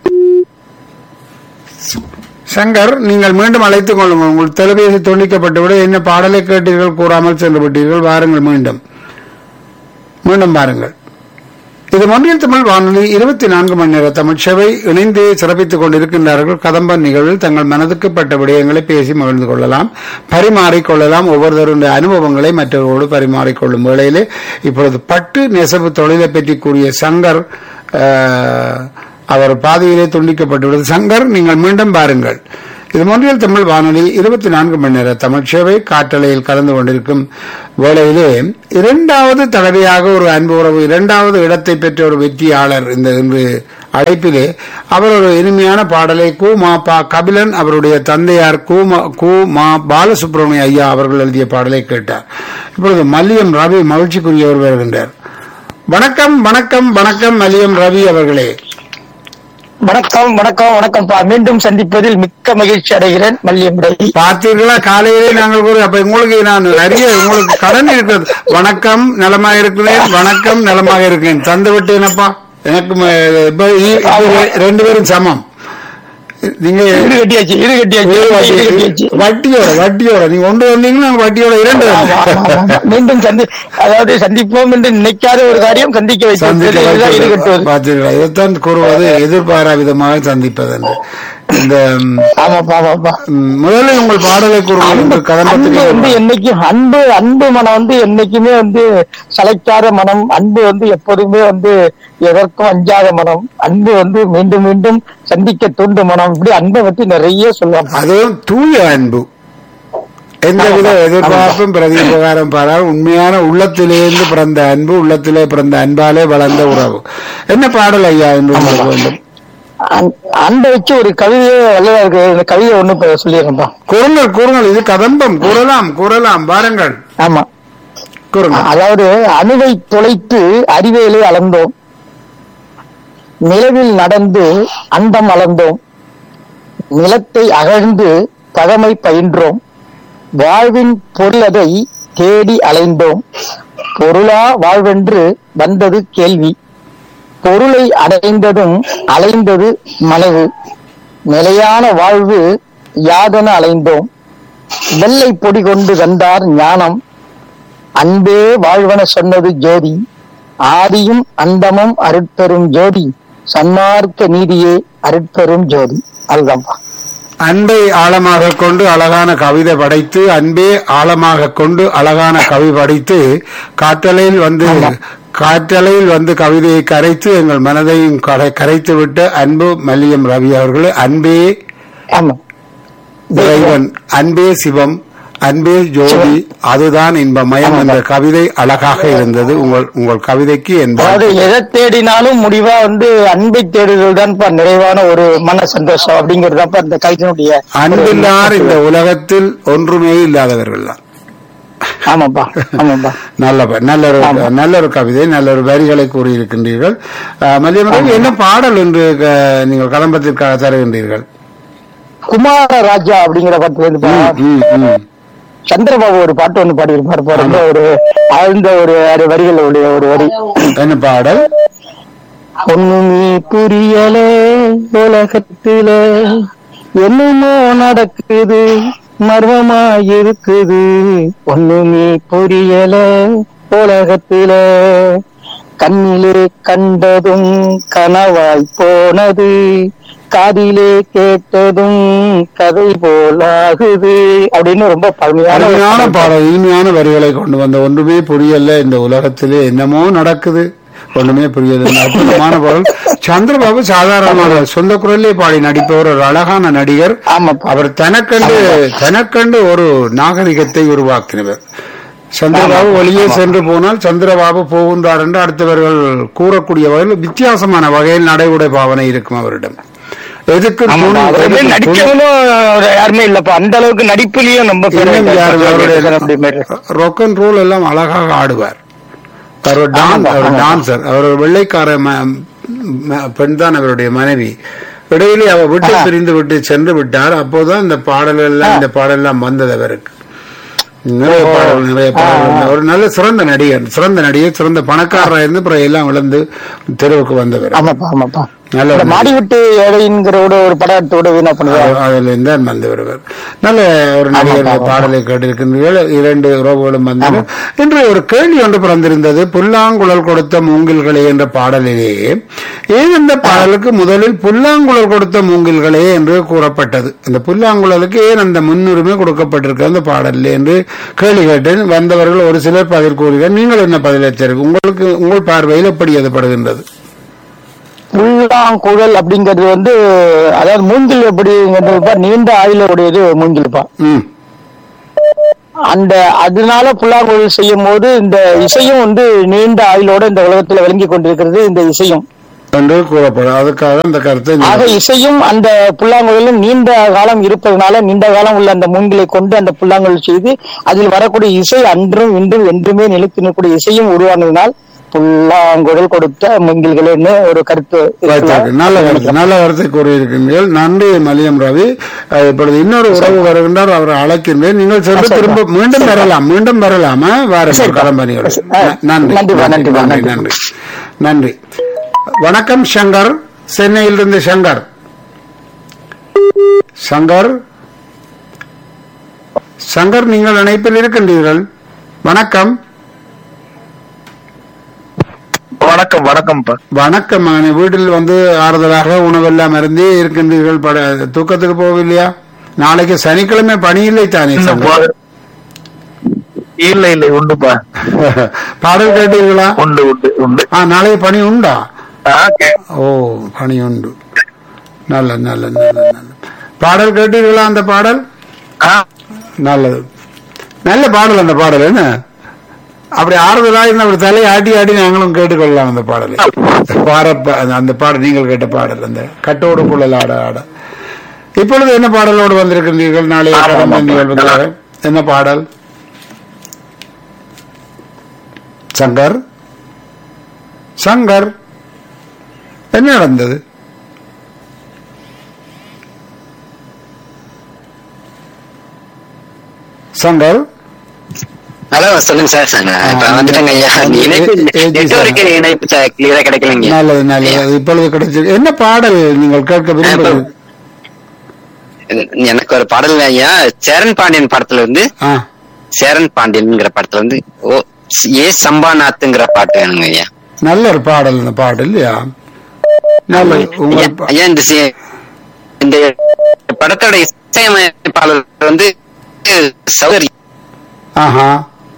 Speaker 1: சங்கர் நீங்கள் மீண்டும் அழைத்துக் கொள்ளுங்கள் உங்கள் தொலைபேசி துண்டிக்கப்பட்டு விட என்ன பாடலை கேட்டீர்கள் கூறாமல் சென்று விட்டீர்கள் வாருங்கள் மீண்டும் மீண்டும் பாருங்கள் இது மொழியில் தமிழ் வானொலி இருபத்தி நான்கு மணி நேர தமிழ் சேவை இணைந்து சிறப்பித்துக் கொண்டிருக்கின்றார்கள் கதம்பன் நிகழ்வில் தங்கள் மனதுக்கு பட்ட விடயங்களை பேசி மகிழ்ந்து கொள்ளலாம் பரிமாறிக் கொள்ளலாம் ஒவ்வொருவருடைய அனுபவங்களை மற்றவர்களோடு பரிமாறிக்கொள்ளும் வேளையிலே இப்பொழுது பட்டு நெசவு தொழிலை பற்றி கூறிய சங்கர் அஹ், அவர் பாதையிலே துண்டிக்கப்பட்டுள்ளது சங்கர் நீங்கள் மீண்டும் பாருங்கள் இது மொழியில் தமிழ் வானொலி இருபத்தி நான்கு மணி நேர தமிழ் சேவை காற்றலையில் கலந்து கொண்டிருக்கும் வேளையிலே இரண்டாவது தடவையாக ஒரு அன்பு உறவு இரண்டாவது இடத்தை பெற்ற ஒரு வெற்றியாளர் இந்த இன்று அழைப்பிலே அவர் ஒரு இனிமையான பாடலை கு மா பா கபிலன் அவருடைய தந்தையார் கு மா கு மா பாலசுப்ரமணிய ஐயா அவர்கள் எழுதிய பாடலை கேட்டார் இப்பொழுது மல்லியம் ரவி மகிழ்ச்சிக்குரியவர் வருகின்றார் வணக்கம் வணக்கம் வணக்கம் மல்லியம் ரவி அவர்களே
Speaker 5: வணக்கம் வணக்கம் வணக்கம்ப்பா மீண்டும் சந்திப்பதில் மிக்க மகிழ்ச்சி அடைகிறேன் மல்லியம் ரவி
Speaker 1: பார்த்தீர்களா காலையிலே நாங்கள் கூட அப்ப உங்களுக்கு நான் நிறைய உங்களுக்கு கடன் இருக்கிறது வணக்கம் நலமாக இருக்கிறேன் வணக்கம் நலமாக இருக்கிறேன் தந்து விட்டேனப்பா எனக்கு ம- இப்ப இ- இது ரெண்டு பேரும் சமம் நீங்க
Speaker 5: இரு கட்டியாச்சு இரு கட்டியாச்சு இரு கட்டியாச்சு
Speaker 1: வட்டியோட வட்டியோட நீங்க கொண்டு வந்தீங்கன்னா வட்டியோட இரண்டு
Speaker 5: ஆமா, ஆமா, ஆமா. மீண்டும் சந்தி அதாவது சந்திப்போம் என்று நினைக்காத ஒரு காரியம் சந்திக்க வைத்தது
Speaker 1: சந்திக்க
Speaker 5: இதுதான்
Speaker 1: வைத்தது.
Speaker 5: ஈடுகட்டுவது
Speaker 1: பார்த்தீர்களா இதைத்தான் கூறுவது எதிர்பாரா விதமாக சந்திப்பது என்று இந்த ம்,
Speaker 5: ஆமாப்பா ஆமாப்பா
Speaker 1: ம், முதலில் உங்கள் பாடலை கூறுங்கள்
Speaker 5: அன்பு
Speaker 1: என்று கதம்பத்துக்கு
Speaker 5: அன்பு வந்து என்னைக்கும் அன்பு அன்பு மனம் வந்து என்னைக்குமே வந்து சளைக்காத மனம் அன்பு வந்து எப்போதுமே வந்து எதற்கும் அஞ்சாத மனம் அன்பு வந்து மீண்டும் மீண்டும் சந்திக்க தூண்டும் மனம் இப்படி அன்பை பத்தி நிறைய சொல்லுவாங்க
Speaker 1: அதுவும் தூய அன்பு எந்தவித எதிர்பார்ப்பும் பிரதி உபகாரம் பாரால் உண்மையான உள்ளத்திலேருந்து பிறந்த அன்பு உள்ளத்திலே பிறந்த அன்பாலே வளர்ந்த உறவு என்ன பாடல் ஐயா என்று உங்களுக்கு வேண்டும்
Speaker 5: அன்- அன்பை வச்சு ஒரு கவிதையே நல்லதா இருக்கு இந்த கவிதை ஒண்ணு இப்ப சொல்லிடுறேன்ப்பா
Speaker 1: கூறுங்கள் கூறுங்கள் இது கதம்பம் கூறலாம் கூறலாம் பாருங்கள்
Speaker 5: ஆமா
Speaker 1: கூறுங்கள்
Speaker 5: அதாவது அணுவை தொலைத்து அறிவியலை அளந்தோம் நிலவில் நடந்து அண்டம் அளந்தோம் நிலத்தை அகழ்ந்து பழமை பயின்றோம் வாழ்வின் பொருளதை தேடி அலைந்தோம் பொருளா வாழ்வென்று வந்தது கேள்வி பொருளை அடைந்ததும் அலைந்தது மனது நிலையான வாழ்வு யாதென அலைந்தோம் வெள்ளை பொடி கொண்டு வந்தார் ஞானம் அன்பே வாழ்வன சொன்னது ஜோதி ஆதியும் அந்தமும் அருட்பெரும் ஜோதி சன்மார்க்க நீதியே அருட்பெரும் ஜோதி அதுதான்ப்பா
Speaker 1: அன்பை ஆழமாக கொண்டு அழகான கவிதை படைத்து அன்பே ஆழமாக கொண்டு அழகான கவி படைத்து காற்றலையில் வந்து காற்றலையில் வந்து கவிதையை கரைத்து எங்கள் மனதையும் கரை- கரைத்து விட்ட அன்பு மல்லியம் ரவி அவர்களே அன்பே
Speaker 5: ஆமா
Speaker 1: இறைவன் அன்பே சிவம் அன்பே ஜோதி அதுதான் இன்பமயம் என்ற கவிதை அழகாக இருந்தது உங்கள் உங்கள் கவிதைக்கு என்
Speaker 5: அதாவது எதை தேடினாலும் முடிவா வந்து அன்பை தேடுதல் தான்ப்பா நிறைவான ஒரு மன சந்தோஷம் அப்படிங்கிறது தான்ப்பா இந்த கவிதையினுடைய
Speaker 1: அன்பில்லார் இந்த உலகத்தில் ஒன்றுமே இல்லாதவர்கள் தான்
Speaker 5: ஆமாப்பா ஆமாப்பா
Speaker 1: நல்ல ப- நல்ல ஒரு
Speaker 5: ஆமா.
Speaker 1: நல்ல ஒரு கவிதை நல்ல ஒரு வரிகளை கூறியிருக்கின்றீர்கள் அஹ், மல்லியம்மன் என்ன பாடல் என்று க- நீங்கள் கலம்பத்திற்காக தருகின்றீர்கள்
Speaker 5: குமார ராஜா அப்படிங்கிற படத்துல இருந்து பா-
Speaker 1: ம், ம்.
Speaker 5: சந்திரபாபு ஒரு பாட்டு ஒண்ணு பாடியிருப்பாரு பா. ரொம்ப ஒரு ஆழ்ந்த ஒரு அரை வரிகளுடைய ஒரு வரி
Speaker 1: என்ன பாடல்
Speaker 5: ஒண்ணுமே புரியல உலகத்துல என்னமோ நடக்குது மர்மமா இருக்குது ஒண்ணுமே புரியல உலகத்துல கண்ணிலே கண்டதும் கனவாய் போனது காதிலே கேட்டதும் கதை போலாகுது அப்படின்னு ரொம்ப பழமையான ஒரு
Speaker 1: அருமையான
Speaker 5: பாடல்.
Speaker 1: பாடல் இனிமையான வரிகளை கொண்டு வந்த ஒன்றுமே புரியல இந்த உலகத்திலே என்னமோ நடக்குது ஒண்ணுமே புரியல அற்புதமான பாடல் சந்திரபாபு சாதாரணமான சொந்த குரலே பாடி நடிப்பவர் ஒரு அழகான நடிகர்
Speaker 5: ஆமாப்பா
Speaker 1: அவர் தனக்கண்டு தனக்கண்டு ஒரு நாகரிகத்தை உருவாக்கினவர் சந்திரபாபு வெளியே சென்று போனால் சந்திரபாபு போகின்றார் என்று அடுத்தவர்கள் கூறக்கூடிய வகையில் வித்தியாசமான வகையில் நடைமுறை பாவனை இருக்கும் அவரிடம் எதுக்கு
Speaker 5: ஆமாப்பா.
Speaker 1: துணி-
Speaker 5: அவரை போய்
Speaker 1: எதுக்கு துணி-
Speaker 5: நடிச்சவனும் யாருமே இல்லப்பா அந்த அளவுக்கு நடிப்புலயும் நம்ம பேர்
Speaker 1: இன்னும்
Speaker 5: வாங்கிட்டாரு.
Speaker 1: யாரு அவருடைய
Speaker 5: அப்படி மாதிரி.
Speaker 1: ரொக் அண்ட் ரோல் எல்லாம் அழகாக ஆடுவார் அவர் ஒரு டான்
Speaker 5: ஆமாப்பா,
Speaker 1: அவர்
Speaker 5: ஆமாப்பா.
Speaker 1: டான்சர் அவர் ஒரு வெள்ளைக்கார ம- ம- பெண் தான் அவருடைய மனைவி இடையிலே அவர் விட்டு
Speaker 5: ஆஹா.
Speaker 1: பிரிந்து விட்டு சென்று விட்டார் அப்போதான் இந்த பாடல்கள் எல்லாம் இந்த பாடல் எல்லாம் வந்தது அவருக்கு நிறைய பாடல்கள் நிறைய பாடல்கள் ஒரு நல்ல சிறந்த நடிகர் சிறந்த நடிகர் சிறந்த பணக்காரராக இருந்து பிறகு எல்லாம் விழுந்து தெருவுக்கு வந்தவர்
Speaker 5: ஆமாப்பா ஆமாப்பா
Speaker 1: நல்ல
Speaker 5: இந்த
Speaker 1: ஒரு
Speaker 5: மாடி விட்டு ஏழைங்கிற ஒரு ஒரு படத்தோட வீணா பண்ணுவாங்க
Speaker 1: அதில் இருந்தால் வந்து வருவர் நல்ல ஒரு நடிகர்
Speaker 5: ஆமாப்பா.
Speaker 1: பாடலை கேட்டிருக்கின்றீர்கள் இரண்டு உறவுகளும் வந்தனர் இன்று ஒரு கேள்வி ஒன்று பிறந்திருந்தது புல்லாங்குழல் கொடுத்த மூங்கில்களே என்ற பாடலிலே ஏன் இந்த பாடலுக்கு முதலில் புல்லாங்குழல் கொடுத்த மூங்கில்களே என்று கூறப்பட்டது அந்த புல்லாங்குழலுக்கு ஏன் அந்த முன்னுரிமை கொடுக்கப்பட்டிருக்கு அந்த பாடலில் என்று கேள்வி கேட்டேன் வந்தவர்கள் ஒரு சிலர் பதில் கூறுகிறார் நீங்கள் என்ன பதில் வச்சிருக்கு உங்களுக்கு உங்கள் பார்வையில் எப்படி அது படுகின்றது
Speaker 5: புல்லாங்குழல் அப்படிங்கிறது வந்து அதாவது மூங்கில் எப்படிங்கிறது நீண்ட ஆயுள உடையது மூங்கில்ப்பா
Speaker 1: ம்
Speaker 5: அந்த அதனால புல்லாங்குழல் செய்யும் போது இந்த இசையும் வந்து நீண்ட ஆயுளோட இந்த உலகத்துல விளங்கி கொண்டிருக்கிறது இந்த இசையும்
Speaker 1: என்று கூறப்படும் அதுக்காக அந்த கருத்தை
Speaker 5: ஆக
Speaker 1: நீங்கள்
Speaker 5: இசையும் அந்த புல்லாங்குழலும் நீண்ட காலம் இருப்பதனால நீண்ட காலம் உள்ள அந்த மூங்கிலை கொண்டு அந்த புல்லாங்குழல் செய்து அதில் வரக்கூடிய இசை அன்றும் இன்றும் என்றுமே நிலைத்து நிற்கக்கூடிய இசையும் உருவானதினால் புல்லாங்குழல் கொடுத்த மூங்கில்கள்னு ஒரு கருத்து
Speaker 1: வைத்தார்கள். நல்ல கருத்து நல்ல கருத்தை கூறியிருக்கின்றீர்கள் நன்றி மலியம் ரவி அஹ், இப்பொழுது இன்னொரு உறவு வருகின்றார் அவரை அழைக்கின்றேன் நீங்கள் சென்று திரும்ப மீண்டும் வரலாம் மீண்டும் வரலாமா வாருங்கள்
Speaker 5: சரிப்பா.
Speaker 1: கலம்பனியோடு
Speaker 5: ஆ,
Speaker 1: நன்றி
Speaker 5: நன்றிப்பா,
Speaker 1: நன்றி
Speaker 5: நன்றிப்பா,
Speaker 1: நன்றி
Speaker 5: நன்றி.
Speaker 1: நன்றி நன்றி வணக்கம் சங்கர் சென்னையிலிருந்து சங்கர் சங்கர் சங்கர் நீங்கள் இணைப்பில் இருக்கின்றீர்கள் வணக்கம்
Speaker 2: வணக்கம் வணக்கம்ப்பா
Speaker 1: வணக்கம் மகனே வீட்டில் வந்து ஆறுதலாக உணவெல்லாம் அருந்தி இருக்கின்றீர்கள் பட தூக்கத்துக்கு போகலையா நாளைக்கு சனிக்கிழமை பணி இல்லை தானே சங்கர்
Speaker 2: இல்ல இல்ல உண்டுப்பா
Speaker 1: பாடல் கேட்டீர்களா
Speaker 2: உண்டு உண்டு உண்டு
Speaker 1: ஆ நாளைக்கு பணி உண்டா
Speaker 2: ஆ, கே-
Speaker 1: ஓ பணி உண்டு நல்ல நல்ல நல்ல நல்ல பாடல் கேட்டீர்களா அந்த பாடல்
Speaker 2: ஆ,
Speaker 1: நல்லது நல்ல பாடல் அந்த பாடல் என்ன அப்படி ஆறுதலா இருந்து அப்படி தலையை ஆட்டி ஆட்டி நாங்களும் கேட்டுக்கொள்ளலாம் அந்த பாடலை பார அந்த பாடல் நீங்கள் கேட்ட பாடல் அந்த கட்டோடு குழல் ஆட ஆட இப்பொழுது என்ன பாடலோடு வந்திருக்கின்றீர்கள் நாளைய
Speaker 2: ஆமாம்,
Speaker 1: கடமை
Speaker 2: ஆமாம்.
Speaker 1: நிகழ்வுக்காக என்ன பாடல் சங்கர் சங்கர் என்ன நடந்தது சங்கர்
Speaker 4: ஹலோ சொல்லுங்க சார் சார் நான் இப்ப வந்துட்டேங்க ஐயா இணைப்பு
Speaker 1: ஏ- ஏ-
Speaker 4: நெட்வொர்க் இணைப்பு கிளியரா கிடைக்கலங்க
Speaker 1: நல்லது நல்லது இப்பொழுது கிடைச்சிருக்கு என்ன பாடல் நீங்கள் கேட்க விரும்புகிறீர்கள்
Speaker 4: எனக்கு ஒரு பாடல் ஐயா சேரன் பாண்டியன் படத்துல இருந்து
Speaker 1: ஆ
Speaker 4: சேரன் பாண்டியன்ங்கிற படத்துல வந்து ஓ ஏ சம்பாநாத்துங்கிற பாட்டு வேணுங்க ஐயா
Speaker 1: நல்ல ஒரு பாடல் இந்த பாடல் இல்லையா நல்லது
Speaker 4: ஐயா,
Speaker 1: உங்கள் பா-
Speaker 4: ஐயா இந்த சி- இந்த படத்தோட இசையமைப்பாளர் வந்து சௌகரி
Speaker 1: ஆஹா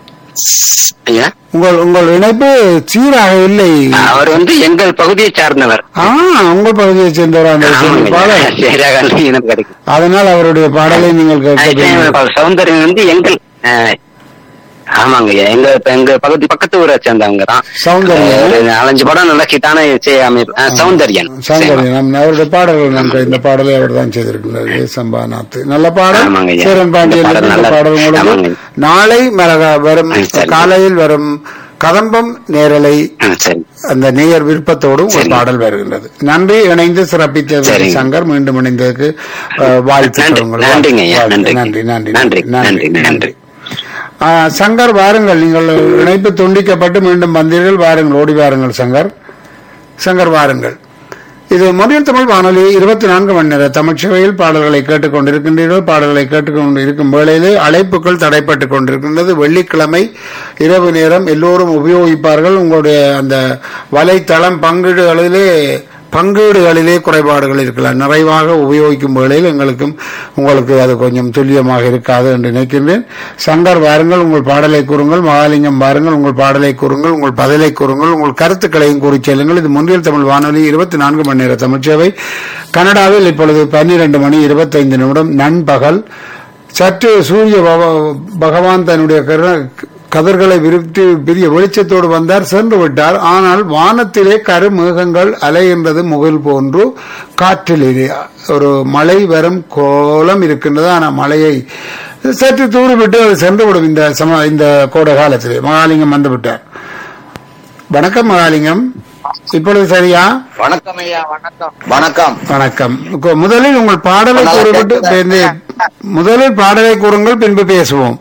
Speaker 4: ஐயா
Speaker 1: உங்கள் உங்கள் இணைப்பு சீராக இல்லை
Speaker 4: அவர் வந்து எங்கள் பகுதியை சார்ந்தவர்
Speaker 1: ஆ உங்கள் பகுதியை சேர்ந்தவர் அந்த
Speaker 4: ஆமாங்க
Speaker 1: பாடல்
Speaker 4: ஐயா. சரியாக எனக்கு கிடைக்கும்
Speaker 1: அதனால் அவருடைய பாடலை நீங்கள் கேட்க வேண்டும்.
Speaker 4: இசையமைப்பாளர் சௌந்தர்யம் வந்து எங்கள் அஹ், ஆமாங்க ஐயா எங்க எங்க பகுதி பக்கத்து ஊரை சேர்ந்தவங்க தான்
Speaker 1: சௌந்தர்யம்.
Speaker 4: ஒரு நாலஞ்சு படம் நல்ல ஹிட்டான இசை அமைப்பு அஹ், சௌந்தர்யன்
Speaker 1: சௌந்தர்யம் நம் அவருடைய பாடல்கள் நம் இந்த பாடலை அவர் தான் செய்திருக்கிறார் ஏ சம்பாநாத் நல்ல பாடல்
Speaker 4: ஆமாங்க ஐயா.
Speaker 1: சேரன் பாண்டியன்
Speaker 4: இந்த பாடல்
Speaker 1: இந்த
Speaker 4: நல்ல-
Speaker 1: பாடல் உங்களுக்கு
Speaker 4: ஆமாங்க.
Speaker 1: நாளை மலக வரும்
Speaker 4: ஆ, சரி.
Speaker 1: காலையில் வரும் கதம்பம் நேரலை
Speaker 4: ஆ, சரி
Speaker 1: அந்த நேயர் விருப்பத்தோடு ஒரு
Speaker 4: சரி.
Speaker 1: பாடல் வருகின்றது நன்றி இணைந்து சிறப்பித்த
Speaker 4: சரிங்க.
Speaker 1: சங்கர் மீண்டும் இணைந்ததுக்கு அஹ், வாழ்த்துக்கள்
Speaker 4: நன்றி.
Speaker 1: உங்கள்
Speaker 4: நன்றிங்க ஐயா.
Speaker 1: வாழ்த்து.
Speaker 4: நன்றி.
Speaker 1: நன்றி நன்றி
Speaker 4: நன்றி. நன்றி. நன்றி.
Speaker 1: ஆ, சங்கர் வாருங்கள் நீங்கள் இணைப்பு துண்டிக்கப்பட்டு மீண்டும் வந்தீர்கள் வாருங்கள் ஓடி வாருங்கள் சங்கர் சங்கர் வாருங்கள் இது மொழியல் தமிழ் வானொலி இருபத்தி நான்கு மணி நேர தமிழ்ச்சபையில் பாடல்களை கேட்டுக் கொண்டிருக்கின்றீர்கள் பாடல்களை கேட்டுக்கொண்டு இருக்கும் வேளையிலே அழைப்புகள் தடைப்பட்டுக் கொண்டிருக்கின்றது வெள்ளிக்கிழமை இரவு நேரம் எல்லோரும் உபயோகிப்பார்கள் உங்களுடைய அந்த வலைத்தளம் பங்கீடுகளிலே பங்கீடுகளிலே குறைபாடுகள் இருக்கலாம் நிறைவாக உபயோகிக்கும் வேளையில் எங்களுக்கும் உங்களுக்கு அது கொஞ்சம் துல்லியமாக இருக்காது என்று நினைக்கின்றேன் சங்கர் வாருங்கள் உங்கள் பாடலை கூறுங்கள் மகாலிங்கம் வாருங்கள் உங்கள் பாடலை கூறுங்கள் உங்கள் பதிலை கூறுங்கள் உங்கள் கருத்துக்களையும் கூறி செல்லுங்கள் இது முன்னில் தமிழ் வானொலி இருபத்தி நான்கு மணி நேர தமிழ்ச்சேவை கனடாவில் இப்பொழுது பன்னிரண்டு மணி இருபத்தைந்து நிமிடம் நண்பகல் சற்று சூரிய பவ- பகவான் தன்னுடைய கரு- கதிர்களை விருத்தி பெரிய வெளிச்சத்தோடு வந்தார் சென்று விட்டார் ஆனால் வானத்திலே கருமேகங்கள் அலைகின்றது முகில் போன்று காற்றிலே ஒரு மழை வரும் கோலம் இருக்கின்றது ஆனால் மழையை சற்று தூரிவிட்டு அது சென்று விடும் இந்த சம இந்த கோடை காலத்திலே மகாலிங்கம் வந்து விட்டார் வணக்கம் மகாலிங்கம் இப்பொழுது சரியா
Speaker 2: வணக்கம் ஐயா வணக்கம் வணக்கம்
Speaker 1: வணக்கம் கு- முதலில் உங்கள் பாடலை
Speaker 2: நல்லா
Speaker 1: கூறிவிட்டு
Speaker 2: கேட்குதா?
Speaker 1: பின்பு- முதலில் பாடலை கூறுங்கள் பின்பு பேசுவோம்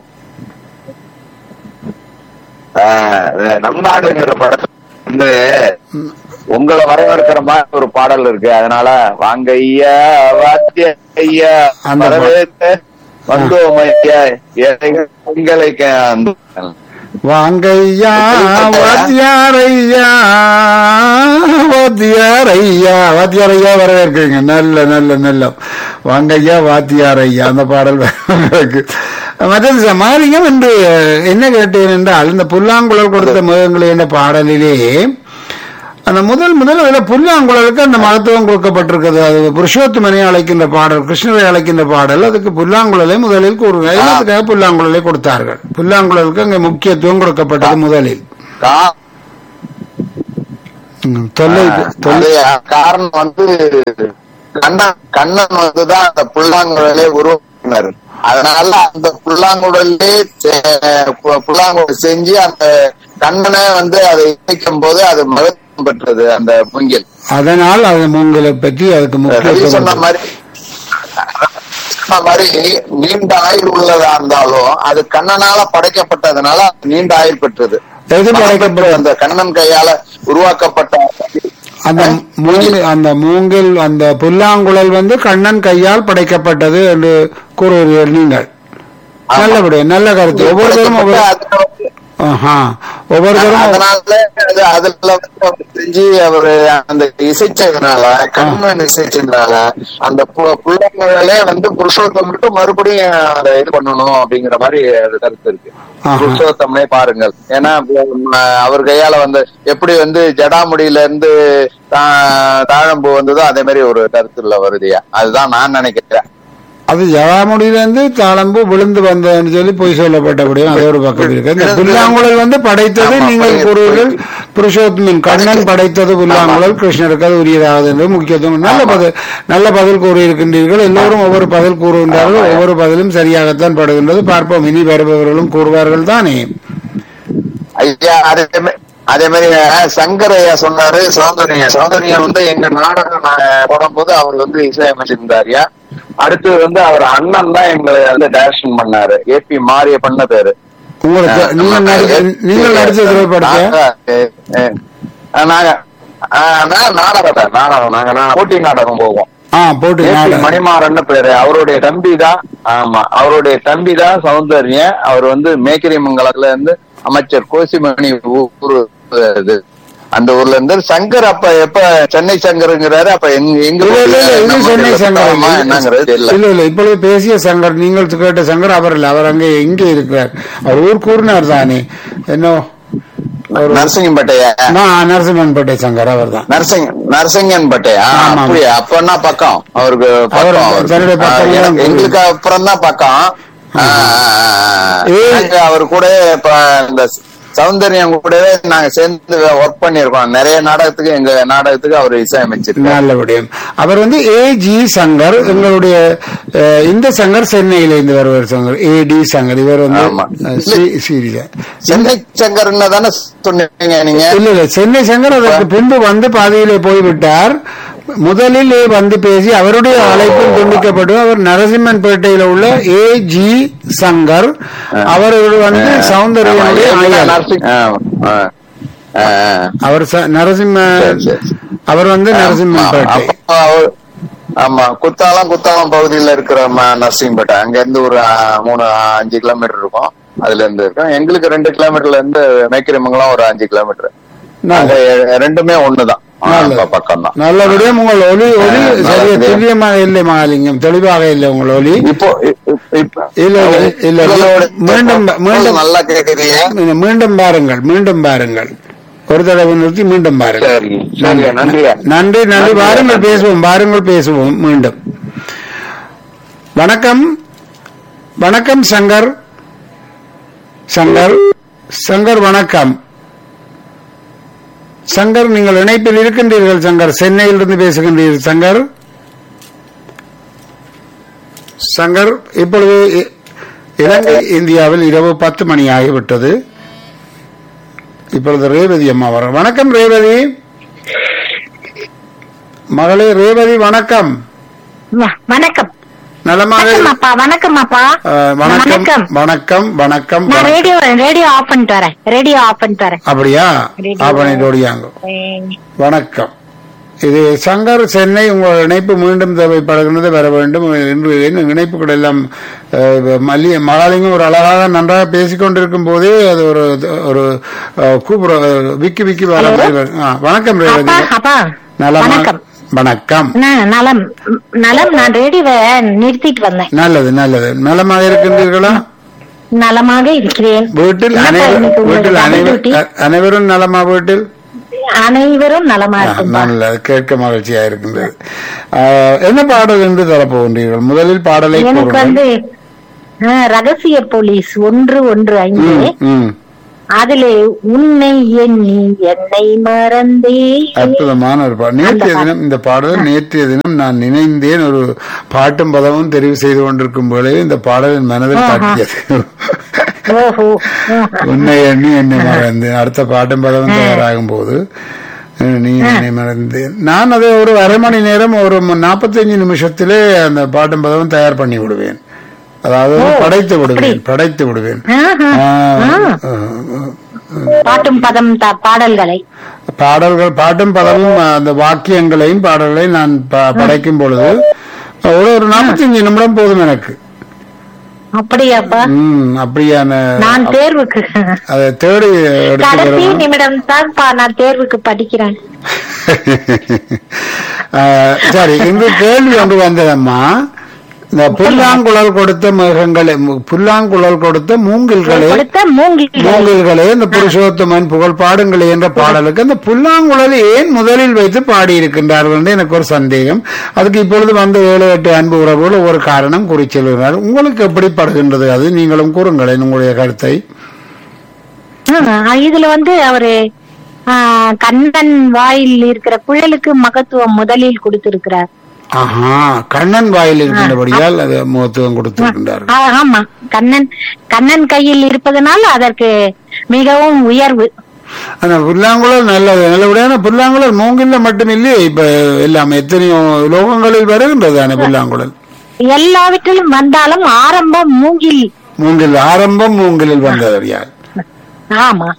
Speaker 2: நம்ம நாடுங்கிற படத்துல வந்து உங்களை வரவேற்கிற மாதிரி ஒரு பாடல் இருக்கு அதனால வாங்க ஐயா வாத்திய ஐயா
Speaker 1: அந்த பா-
Speaker 2: வரவேற்க வந்தோம் ஐயா ஏழைகள் உங்களை கே-
Speaker 1: வாங்கையா வாத்தியாரையா வாத்தியாரையா வாத்தியாரையா வரவேற்கிறீங்க நல்ல நல்ல நல்ல வாங்கையா வாத்தியாரையா அந்த பாடல் இருக்கு மற்றது ச- மாரியம் என்று என்ன கேட்டேன் என்றால் இந்த புல்லாங்குழல் கொடுத்த முகங்களை என்ற பாடலிலே அந்த முதல் முதல் அதில் புல்லாங்குழலுக்கு அந்த மகத்துவம் கொடுக்கப்பட்டிருக்கிறது அது புருஷோத்தமனை அழைக்கின்ற பாடல் கிருஷ்ணரை அழைக்கின்ற பாடல் அதுக்கு புல்லாங்குழலை முதலில் கூறுங்க எல்லாத்துக்காக புல்லாங்குழலை கொடுத்தார்கள் புல்லாங்குழலுக்கு அங்கே முக்கியத்துவம் கொடுக்கப்பட்டது முதலில்
Speaker 2: கா-
Speaker 1: ம், தொல்லை தொல்லை
Speaker 2: அது காரணம் வந்து கண்ணன் கண்ணன் வந்துதான் அந்த புல்லாங்குழலே உருவாக்கினார் அதனால அந்த புல்லாங்குழலே செ- பு- புல்லாங்குழல் செஞ்சு அந்த கண்ணனை வந்து அதை இணைக்கும் போது அது மகத்துவம் பெற்றது அந்த மூங்கில்
Speaker 1: அதனால் அது உங்களை பற்றி அதுக்கு
Speaker 2: ரவி
Speaker 1: முக்கியத்துவம்
Speaker 2: சொன்ன
Speaker 1: கொடுத்தது.
Speaker 2: மாதிரி சொன்ன மாதிரி நீண்ட ஆயுள் உள்ளதா இருந்தாலும் அது கண்ணனால படைக்கப்பட்டதுனால அது நீண்ட ஆயுள் பெற்றது
Speaker 1: எது படைக்கப்பட்டது
Speaker 2: அந்த கண்ணன் கையால உருவாக்கப்பட்ட
Speaker 1: அந்த மூங்கில் அந்த மூங்கில் அந்த புல்லாங்குழல் வந்து கண்ணன் கையால் படைக்கப்பட்டது என்று கூறுகிறீர்கள் நீங்கள் நல்லபடியா நல்ல கருத்து ஒவ்வொருத்தரும் ஒவ்வொரு
Speaker 2: அதுல வந்து-
Speaker 1: ஆஹா. ஒவ்வொருத்தரும்
Speaker 2: அதனால அது- அதுல வந்து அவர் செஞ்சு அவரு அந்த இசைச்சதுனால கண்ணன் இசைச்சதுனால அந்த பு- பிள்ளைங்களே வந்து புருஷோத்தம்ட்டு மறுபடியும் அதை இது பண்ணணும் அப்படிங்கிற மாதிரி அது கருத்து இருக்கு
Speaker 1: ஆஹா.
Speaker 2: புருஷோத்தம்னே பாருங்கள் ஏன்னா உம், அவர் கையால வந்து எப்படி வந்து ஜடாமுடியில இருந்து தா- தாழம்பூ வந்ததோ அதே மாதிரி ஒரு கருத்துல வருதுயா அதுதான் நான் நினைக்கிறேன்
Speaker 1: அது ஜவாமுடியிலிருந்து தாளம்பு விழுந்து வந்ததுன்னு சொல்லி பொய் சொல்லப்பட்டபடியும் அது ஒரு பக்கம் இருக்கு இந்த புல்லாங்குழல் வந்து படைத்தது
Speaker 2: ஆமா,
Speaker 1: நீங்கள்
Speaker 2: புரியுது,
Speaker 1: கூறுவீர்கள்
Speaker 2: புரியுது.
Speaker 1: புருஷோத்தமன் கண்ணன் படைத்தது புல்லாங்குழல் கிருஷ்ணருக்கு அது உரியதாவது என்று முக்கியத்துவம் நல்ல பதில் நல்ல பதில் கூறியிருக்கின்றீர்கள் எல்லோரும் ஒவ்வொரு பதில் கூறுகின்றார்கள் ஒவ்வொரு பதிலும் சரியாகத்தான் படுகின்றது பார்ப்போம் இனி வருபவர்களும் கூறுவார்கள் தானே
Speaker 2: ஐயா அதே மா- அதே மாதிரி அஹ், சங்கர் ஐயா சொன்னாரு சௌந்தர்யா சௌந்தர்யா வந்து எங்க நாடகம் நான் போடும்போது அவர் வந்து இசையமைச்சிருந்தாருயா அடுத்து வந்து அவர் அண்ணன் தான் எங்களை வந்து டைரக்ஷன் பண்ணாரு ஏபி மாரிய பண்ண பேரு
Speaker 1: உங்களுக்கு
Speaker 2: அஹ்,
Speaker 1: நீங்கள்
Speaker 2: நம்ம
Speaker 1: நடிச்ச நீங்கள் நடிச்ச திரைப்படத்தை
Speaker 2: நாங்க, அஹ், அஹ், நாங்க அஹ், நான் நாடகம் நாடகம் நாங்க நான் போட்டி நாடகம் போவோம்
Speaker 1: ஆ போட்டு
Speaker 2: ஏபி
Speaker 1: நாடகம்.
Speaker 2: மணிமாறன் பேரு அவருடைய தம்பி தான் ஆமா அவருடைய தம்பி தான் சௌந்தர்யம் அவர் வந்து மேக்கிரி மங்கலத்துல இருந்து அமைச்சர் கோசிமணி ஊ- ஊரு இது அந்த ஊர்ல இருந்து சங்கர் அப்ப எப்ப சென்னை சங்கருங்கிறாரு அப்ப எங்க எங்க
Speaker 1: இல்ல, இல்ல, இல்ல, இது
Speaker 2: நம்ம
Speaker 1: சென்னை சங்கர்
Speaker 2: ஆமா, என்னங்கிறது தெரியல
Speaker 1: இல்ல இல்ல இப்பொழுது பேசிய சங்கர் நீங்கள் கேட்ட சங்கர் அவர் இல்ல அவர் அங்கே இங்கே இருக்கிறார் அவர் ஊர் கூறினார் தானே என்ன ஒரு
Speaker 2: நரசிங்கம்பேட்டையா
Speaker 1: நான் நரசிம்மன்பேட்டை சங்கர் அவர் தான்
Speaker 2: நரசிங் நரசிங்கன்பேட்டையா
Speaker 1: ஆமா.
Speaker 2: அப்படியா அப்பன்னா பக்கம் அவருக்கு
Speaker 1: அவர்
Speaker 2: பக்கம் அவருக்கு.
Speaker 1: தன்னுடைய
Speaker 2: ஆ,
Speaker 1: பக்கம்
Speaker 2: எனக்கு-
Speaker 1: தான்
Speaker 2: எங்களுக்கு அப்புறம் தான் பக்கம் ஆ, ஆ, ஆ.
Speaker 1: ஏய்.
Speaker 2: நாங்க அவர் கூட இப்ப இந்த சௌந்தர்யம் கூடவே நாங்க சேர்ந்து ஒர்க் பண்ணிருக்கோம் நிறைய நாடகத்துக்கு எங்க நாடகத்துக்கு அவர் இசையமைச்சிருக்காரு
Speaker 1: நல்ல விடயம் அவர் வந்து ஏ ஜி சங்கர் எங்களுடைய அஹ், இந்த சங்கர் சென்னையில இருந்து வருவார் சங்கர் ஏ டி சங்கர் இவர் வந்து
Speaker 2: ஆமா.
Speaker 1: அஹ், சி- சீரியஸா
Speaker 2: சென்னை சங்கர்னு தானே சொன்னீங்க நீங்க
Speaker 1: இல்ல இல்ல சென்னை சங்கர் அதற்கு பின்பு வந்து பாதையிலே போய்விட்டார் முதலில் வந்து பேசி அவருடைய அழைப்பும் துண்டிக்கப்பட்டு அவர் நரசிம்மன் பேட்டையில உள்ள ஏ ஜி சங்கர் அவர் வந்து
Speaker 2: ஆமா,
Speaker 1: சௌந்தர்யனுடைய
Speaker 2: ஏன்
Speaker 1: ஆயாள்.
Speaker 2: நரசிங் ஆ, ஆ, ஆ, ஆ.
Speaker 1: அவர் ச- நரசிம்ம
Speaker 2: சரி, சரி.
Speaker 1: அவர் வந்து நரசிம்மன்
Speaker 2: ஆமா,
Speaker 1: பேட்டை
Speaker 2: அப்ப அவர்- ஆமா குத்தாலம் குத்தாலம் பகுதியில இருக்கிற ம- நரசிம்பேட்டை அங்க இருந்து ஒரு ஆ, மூணு ஆ, அஞ்சு கிலோமீட்டர் இருக்கும் அதுல இருந்து இருக்கும் எங்களுக்கு ரெண்டு கிலோமீட்டர்ல இருந்து மேக்கிரிமங்கலம் ஒரு அஞ்சு கிலோமீட்டர்
Speaker 1: நல்லது.
Speaker 2: அங்க ரெண்டுமே ஒண்ணுதான்
Speaker 1: நல்லது.
Speaker 2: பக்கம் தான்
Speaker 1: நல்லபடியா உங்கள் ஒலி ஒலி
Speaker 2: ஆ,
Speaker 1: சரியா
Speaker 2: நல்லது.
Speaker 1: துல்லியமாக இல்லை மகாலிங்கம் தெளிவாக இல்லை உங்கள் ஒலி
Speaker 2: இப்போ இ- இ- இப்ப
Speaker 1: இல்ல, இல்ல, இல்ல.
Speaker 2: உங்களோட-
Speaker 1: மீண்டும் மீண்டும்
Speaker 2: நல்லா கேக்குறீங்க
Speaker 1: மீண்டும் பாருங்கள் மீண்டும் பாருங்கள் ஒரு தடவை நிறுத்தி மீண்டும் பாருங்கள்
Speaker 2: சரி சரியா நன்றியா
Speaker 1: நன்றி நன்றி வாருங்கள் பேசுவோம் வாருங்கள் பேசுவோம் மீண்டும் வணக்கம் வணக்கம் சங்கர் சங்கர் சங்கர் வணக்கம் சங்கர் நீங்கள் இணைப்பில் இருக்கின்றீர்கள் சங்கர் சென்னையிலிருந்து பேசுகின்றீர்கள் சங்கர் சங்கர் இப்பொழுது இ- இலங்கை இந்தியாவில் இரவு பத்து மணி ஆகிவிட்டது இப்பொழுது ரேவதி அம்மா வர வணக்கம் ரேவதி மகளே ரேவதி வணக்கம்
Speaker 6: வ- வணக்கம்
Speaker 1: நலமாக
Speaker 6: வணக்கம் அப்பா வணக்கம் அப்பா
Speaker 1: அஹ், வணக்கம்
Speaker 6: வணக்கம்
Speaker 1: வணக்கம் வணக்கம்
Speaker 6: நான்
Speaker 1: வணக்கம்.
Speaker 6: ரேடியோ ரேடியோ ஆஃப் பண்ணிட்டு வரேன் ரேடியோ ஆஃப் பண்ணிட்டு வரேன்
Speaker 1: அப்படியா
Speaker 6: ரேடியோ.
Speaker 1: ஆபணியோடியாங்க
Speaker 6: உம்,
Speaker 1: வணக்கம் இது சங்கர் சென்னை உங்கள் இணைப்பு மீண்டும் தேவைப்படுகிறது வர வேண்டும் என்று என்ன இணைப்புகள் எல்லாம் அஹ், மல்லி மகாலிங்கம் ஒரு அழகாக நன்றாக பேசிக் கொண்டிருக்கும் போதே அது ஒரு ஒரு அஹ், கூப்புற விக்கி விக்கி வர மாதிரி வரும். ஆ, வணக்கம் ரேவதி
Speaker 6: அப்பா அப்பா
Speaker 1: நலமா
Speaker 6: வணக்கம்
Speaker 1: வணக்கம்
Speaker 6: நான் நலம் ம், நலம் நான் ரேடியோவை நிறுத்திட்டு வந்தேன்
Speaker 1: நல்லது நல்லது நலமாக இருக்கின்றீர்களா
Speaker 6: நலமாக இருக்கிறேன்
Speaker 1: வீட்டில்
Speaker 6: என்னப்பா
Speaker 1: அனைவரும்
Speaker 6: இன்னைக்கு உங்களுக்கு
Speaker 1: வீட்டில்
Speaker 6: double
Speaker 1: அனைவரும்
Speaker 6: duty?
Speaker 1: அனைவரும் நலமா வீட்டில்
Speaker 6: அனைவரும் நலமா
Speaker 1: ஆ,
Speaker 6: இருக்கும்பா
Speaker 1: நல்லது கேட்க மகிழ்ச்சியா இருக்கின்றது ஆ, என்ன பாடல் என்று தரப்போகின்றீர்கள் முதலில் பாடலை
Speaker 6: எனக்கு
Speaker 1: கூறுங்கள்
Speaker 6: வந்து ஆ, ரகசிய போலீஸ் ஒன்று ஒன்று ஐந்து
Speaker 1: ம், ம்.
Speaker 6: அதிலே உன்னை எண்ணி என்னை மறந்தே
Speaker 1: அற்புதமான ஒரு பாடல் நேற்றைய
Speaker 6: பாடல்.
Speaker 1: தினம் இந்த பாடல் நேற்றைய தினம் நான் நினைந்தேன் ஒரு பாட்டும் பதமும் தெரிவு செய்து கொண்டிருக்கும் போதே இந்த பாடல் என் மனதில்
Speaker 6: ஆஹா.
Speaker 1: காட்டியது
Speaker 6: ஓஹோ ஆஹா.
Speaker 1: உன்னை எண்ணி என்னை மறந்தேன் அடுத்த பாட்டும் பதமும் தயாராகும் போது அஹ், நீ என்னை மறந்தேன் நான் அதை ஒரு அரை மணி நேரம் ஒரு நாற்பத்தஞ்சு நிமிஷத்திலே அந்த பாட்டும் பதமும் தயார் பண்ணி விடுவேன் அதாவது
Speaker 6: ஓ,
Speaker 1: படைத்து விடுவேன்
Speaker 6: அப்படி.
Speaker 1: படைத்து விடுவேன்
Speaker 6: ஆஹா.
Speaker 1: ஆ,
Speaker 6: ஆ.
Speaker 1: ஆ,
Speaker 6: பாட்டும் பதம் த- பாடல்களை
Speaker 1: பாடல்கள் பாட்டும் பதமும் அந்த வாக்கியங்களையும் பாடல்களையும் நான் ப- படைக்கும் பொழுது ஒரு ஒரு நாற்பத்தஞ்சு நிமிடம் போதும் எனக்கு
Speaker 6: அப்படியாப்பா
Speaker 1: ம் அப்படியான
Speaker 6: நான் தேர்வுக்கு
Speaker 1: அதை தேடி எடுத்து
Speaker 6: கடைசி
Speaker 1: வருவேன்.
Speaker 6: நிமிடம் தான்ப்பா நான் தேர்வுக்கு படிக்கிறேன்
Speaker 1: ஆஹ், சரி இங்கு கேள்வி ஒன்று வந்ததம்மா இந்த புல்லாங்குழல் கொடுத்த மிருகங்களே மு- புல்லாங்குழல் கொடுத்த மூங்கில்களே
Speaker 6: கொடுத்த மூங்கில்
Speaker 1: மூங்கில்களே இந்த புருஷோத்தமன் புகழ் பாடுங்களே என்ற பாடலுக்கு அந்த புல்லாங்குழலை ஏன் முதலில் வைத்து பாடியிருக்கின்றார்கள் என்று எனக்கு ஒரு சந்தேகம் அதுக்கு இப்பொழுது வந்த ஏழு எட்டு அன்பு உறவுகள் ஒரு காரணம் குறிச்செல்கிறார் உங்களுக்கு எப்படி படுகின்றது அது நீங்களும் கூறுங்களேன் உங்களுடைய கருத்தை
Speaker 6: ஆ, இதுல வந்து அவரு ஆ, கண்ணன் வாயில் இருக்கிற குழலுக்கு மகத்துவம் முதலில் கொடுத்திருக்கிறார்
Speaker 1: ஆஹா கண்ணன் வாயில் இருக்கின்றபடியால் அது முகத்துவம் கொடுத்திருக்கின்றார்கள்
Speaker 6: ஆ, ஆமா கண்ணன் கண்ணன் கையில் இருப்பதனால் அதற்கு மிகவும் உயர்வு
Speaker 1: ஆனா புல்லாங்குழல் நல்லது நல்லபடியான புல்லாங்குழல் மூங்கில்ல மட்டுமில்லையே இப்ப எல்லாம் எத்தனையோ லோகங்களில் வருகின்றது தானே புல்லாங்குழல்
Speaker 6: எல்லாவற்றிலும் வந்தாலும் ஆரம்பம் மூங்கில்
Speaker 1: மூங்கில் ஆரம்பம் மூங்கிலில் வந்ததறியால்
Speaker 6: ஆமா